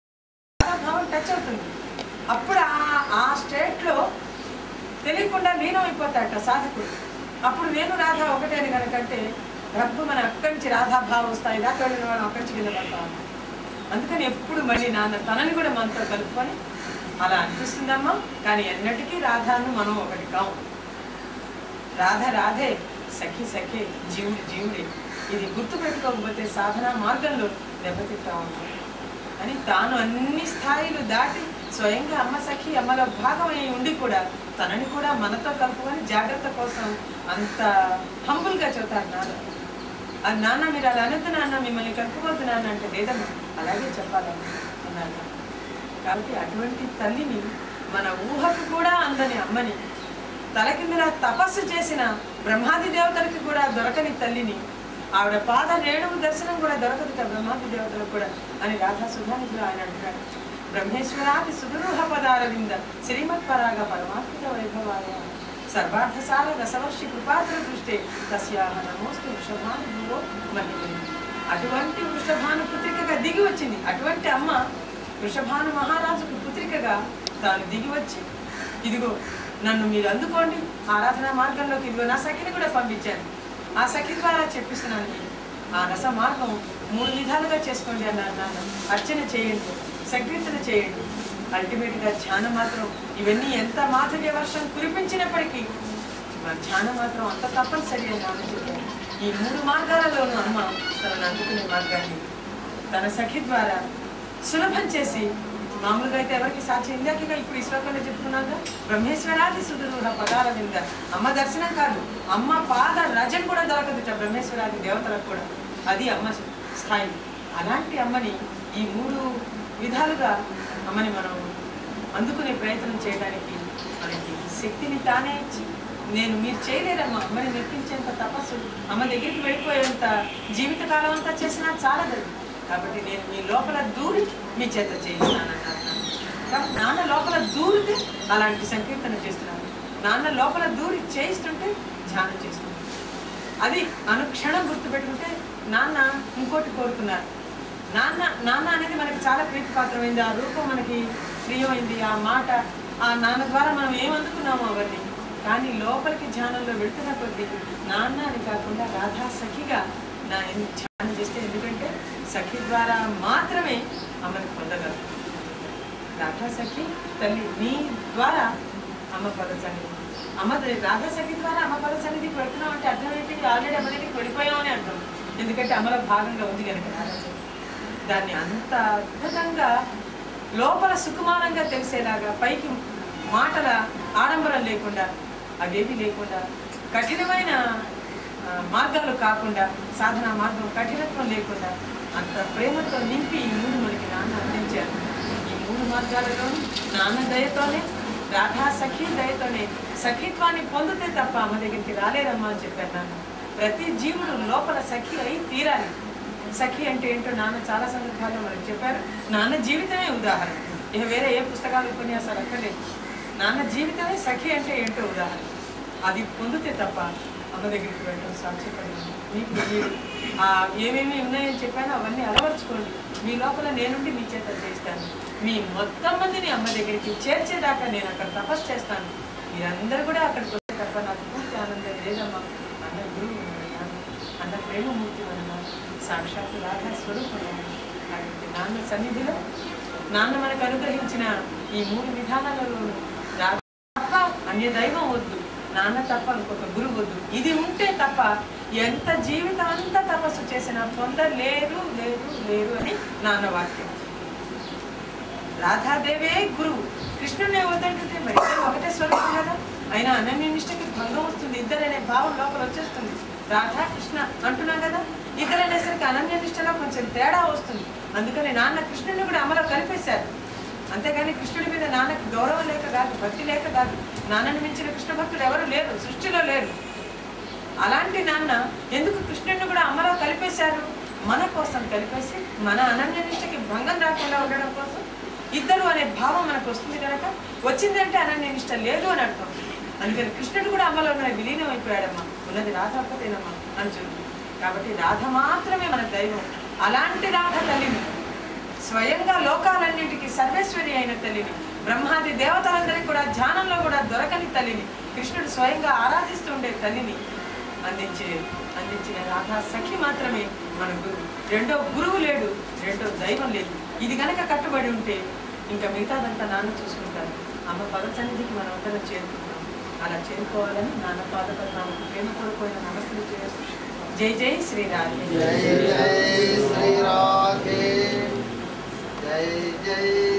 భావం టచ్ అవుతుంది అప్పుడు ఆ ఆ స్టేట్లో తెలియకుండా లీనం అయిపోతాడట సాధకుడు అప్పుడు నేను రాధ ఒకటే అని కనుకంటే రబ్బు మన అక్కడి నుంచి రాధాభావం వస్తాయి దాకా వెళ్ళిన వాడు అక్కడి నుంచి కింద పడతాం అందుకని ఎప్పుడు మళ్ళీ నాన్న తనని కూడా మనతో కలుపుకొని అలా అనిపిస్తుందమ్మా కానీ ఎన్నటికీ రాధాను మనం ఒకటి కాము రాధ రాధే సఖి సఖే జీవుడు జీవుడే ఇది గుర్తుపెట్టుకోకపోతే సాధన మార్గంలో దెబ్బతింటా ఉంటాం అని తాను అన్ని స్థాయిలు దాటి స్వయంగా అమ్మ సఖి అమ్మలో భాగమై ఉండి కూడా తనని కూడా మనతో కలుపుకొని జాగ్రత్త కోసం అంత హంబుల్గా చెబుతారు నాన్న అది నాన్న మీరు అలా అనొద్దు నాన్న మిమ్మల్ని కలుపుకోవద్దు నాన్న అంటే లేదమ్మా అలాగే చెప్పాలమ్మా అన్నారు కాబట్టి అటువంటి తల్లిని మన ఊహకు కూడా అందని అమ్మని తలకిందులా తపస్సు చేసిన బ్రహ్మాది దేవతలకి కూడా దొరకని తల్లిని ఆవిడ పాద రేణువు దర్శనం కూడా దొరకదుట బ్రహ్మాది దేవతలకు కూడా అని రాధా సుధానిధిలో ఆయన అంటున్నాడు బ్రహ్మేశ్వరాది సుదూహ పదారవింద శ్రీమత్ పరాగ పరమాత్మిక వైభవాయ సర్వార్థసార రసవర్షి కృపాద్ర దృష్టే తస్యాహ నమోస్తు వృషభానుభూవో మహిళ అటువంటి వృషభాను పుత్రికగా దిగి వచ్చింది అటువంటి అమ్మ వృషభాను మహారాజుకు పుత్రికగా తాను దిగి వచ్చి ఇదిగో నన్ను మీరు అందుకోండి ఆరాధన మార్గంలోకి ఇదిగో నా సఖిని కూడా పంపించాను ఆ సఖి ద్వారా చెప్పిస్తున్నాను మీకు. ఆ రస మార్గం మూడు విధాలుగా చేసుకోండి అన్నారు నాన్న అర్చన చేయండి సంకీర్తన చేయండి అల్టిమేట్గా ధ్యానం మాత్రం ఇవన్నీ ఎంత మాధుర్య వర్షం కురిపించినప్పటికీ మన ధ్యానం మాత్రం అంత తప్పనిసరి అని నాన్న చెప్పారు ఈ మూడు మార్గాలలోనూ అమ్మ తనను అందుకునే మార్గాన్ని తన సఖి ద్వారా సులభం చేసి మామూలుగా అయితే ఎవరికి సాధ్యం ఇందాక ఇప్పుడు ఈ శ్లోకంలో చెప్పుకున్నాక బ్రహ్మేశ్వరాది సుదూర పదాల వింద అమ్మ దర్శనం కాదు అమ్మ పాద రజం కూడా దొరకదుట బ్రహ్మేశ్వరాది దేవతలకు కూడా అది అమ్మ స్థాయి అలాంటి అమ్మని ఈ మూడు విధాలుగా అమ్మని మనం అందుకునే ప్రయత్నం చేయడానికి మనకి శక్తిని తానే ఇచ్చి నేను మీరు చేయలేరమ్మా అమ్మని మెప్పించేంత తపస్సు అమ్మ దగ్గరికి వెళ్ళిపోయేంత జీవితకాలం అంతా చేసినా చాలదు కాబట్టి నేను మీ లోపల దూరి మీ చేత చేయిస్తానన్నారు కాబట్టి నాన్న లోపల దూరితే అలాంటి సంకీర్తన చేస్తున్నాను నాన్న లోపల దూరి చేయిస్తుంటే ధ్యానం చేస్తున్నాను అది అనుక్షణం గుర్తుపెట్టుకుంటే నాన్న ఇంకోటి కోరుకున్నారు నాన్న నాన్న అనేది మనకి చాలా ప్రీతిపాత్రమైంది ఆ రూపం మనకి ప్రియమైంది ఆ మాట ఆ నాన్న ద్వారా మనం ఏమందుకున్నామో అవన్నీ కానీ లోపలికి ధ్యానంలో వెళ్తున్న కొద్దీ నాన్న అని కాకుండా రాధా సఖిగా నా ఎన్- ధ్యానం చేస్తే ఎందుకంటే సఖి ద్వారా మాత్రమే అమ్మని పొందగలం రాధా సఖి తల్లి నీ ద్వారా అమ్మ పద సన్నిధి అమ్మ ద- రాధా సఖి ద్వారా అమ్మ పద సన్నిధికి వెళ్తున్నాం అంటే అర్థం ఏంటి ఆల్రెడీ అమ్మ దగ్గరికి వెళ్ళిపోయామని అర్థం ఎందుకంటే అమ్మలో భాగంగా ఉంది కనుక రాధా సఖి దాన్ని అంత అద్భుతంగా లోపల సుకుమారంగా తెలిసేలాగా పైకి మాటల ఆడంబరం లేకుండా అవేవి లేకుండా కఠినమైన ఆ, మార్గాలు కాకుండా సాధన మార్గం కఠినత్వం లేకుండా అంత ప్రేమతో నింపి ఈ మూడు మనకి నాన్న అందించారు ఈ మూడు మార్గాలలో నాన్న దయతోనే రాధా సఖీ దయతోనే సఖీత్వాన్ని పొందితే తప్ప అమ్మ దగ్గరికి రాలేరమ్మా అని చెప్పారు నాన్న ప్రతి జీవుడు లోపల సఖి అయి తీరాలి సఖి అంటే ఏంటో నాన్న చాలా సందర్భాల్లో మనకు చెప్పారు నాన్న జీవితమే ఉదాహరణ ఇక వేరే ఏ పుస్తకాలు ఉపన్యాసాలు అక్కర్లేదు నాన్న జీవితమే సఖి అంటే ఏంటో ఉదాహరణ అది పొందితే తప్ప అమ్మ దగ్గరికి వెళ్ళడం సాధ్యపడింది మీకు మీరు ఆ ఏమేమి ఉన్నాయని చెప్పానో అవన్నీ అలవర్చుకోండి మీ లోపల నేనుండి మీ చేత చేస్తాను మీ మొత్తం మందిని అమ్మ దగ్గరికి చేర్చేదాకా నేను అక్కడ తపస్సు చేస్తాను మీరందరూ కూడా అక్కడికి వస్తే తప్ప నాకు పూర్తి ఆనందం లేదమ్మా అన్న గురువు మన నాన్న అన్న ప్రేమమూర్తి మన నాన్న సాక్షాత్తు రాధా స్వరూపం కాబట్టి నాన్న సన్నిధిలో నాన్న మనకు అనుగ్రహించిన ఈ మూడు విధానాలలో రాధ తప్ప అన్య దైవం వద్దు నాన్న తప్ప ఇంకొక గురువు వద్దు ఇది ఉంటే తప్ప ఎంత జీవితం అంతా తపస్సు చేసినా పొందలేరు లేరు లేరు అని నాన్న వాక్యం రాధాదేవే గురువు కృష్ణుడే వద్దంటుంటే మరి ఇద్దరు ఒకటే స్వరూపం కదా అయినా అనన్య నిష్టకి భంగం వస్తుంది ఇద్దరు అనే భావం లోపల వచ్చేస్తుంది రాధా కృష్ణ అంటున్నాం కదా ఇద్దరు అనేసరికి అనన్య నిష్టలో కొంచెం తేడా వస్తుంది అందుకని నాన్న కృష్ణుని కూడా అమలో కలిపేశారు అంతేగాని కృష్ణుడి మీద నాన్నకి గౌరవం లేక కాదు భక్తి లేక కాదు నాన్నని మించిన కృష్ణ భక్తులు ఎవరు లేరు సృష్టిలో లేరు అలాంటి నాన్న ఎందుకు కృష్ణుడిని కూడా అమ్మలో కలిపేశారు మన కోసం కలిపేసి మన అనన్య నిష్టకి భంగం రాకుండా ఉండడం కోసం ఇద్దరు అనే భావం మనకు వస్తుంది కనుక వచ్చిందంటే అనన్య నిష్ట లేదు అని అర్థం అందుకని కృష్ణుడు కూడా అమ్మలో ఉన్న విలీనం అయిపోయాడమ్మా ఉన్నది రాధ ఒక్కతేనమ్మా అని చెప్పి కాబట్టి రాధ మాత్రమే మన దైవం అలాంటి రాధ తల్లిని స్వయంగా లోకాలన్నింటికి సర్వేశ్వరి అయిన తల్లిని బ్రహ్మాది దేవతలందరికీ కూడా ధ్యానంలో కూడా దొరకని తల్లిని కృష్ణుడు స్వయంగా ఆరాధిస్తుండే తల్లిని అందించే అందించిన రాధా సఖి మాత్రమే మన గురువు రెండో గురువు లేడు రెండో దైవం లేదు ఇది గనక కట్టుబడి ఉంటే ఇంకా మిగతాదంతా నాన్న చూసుకుంటారు అమ్మ పద సన్నిధికి మనం అందరం చేరుకుంటాం అలా చేరుకోవాలని నాన్న పాద పద్నాలుగు ప్రేమ కోల్పోయిన నమస్తే చేస్తూ జై జై శ్రీరామ్ జై జై శ్రీ రాధే జై జై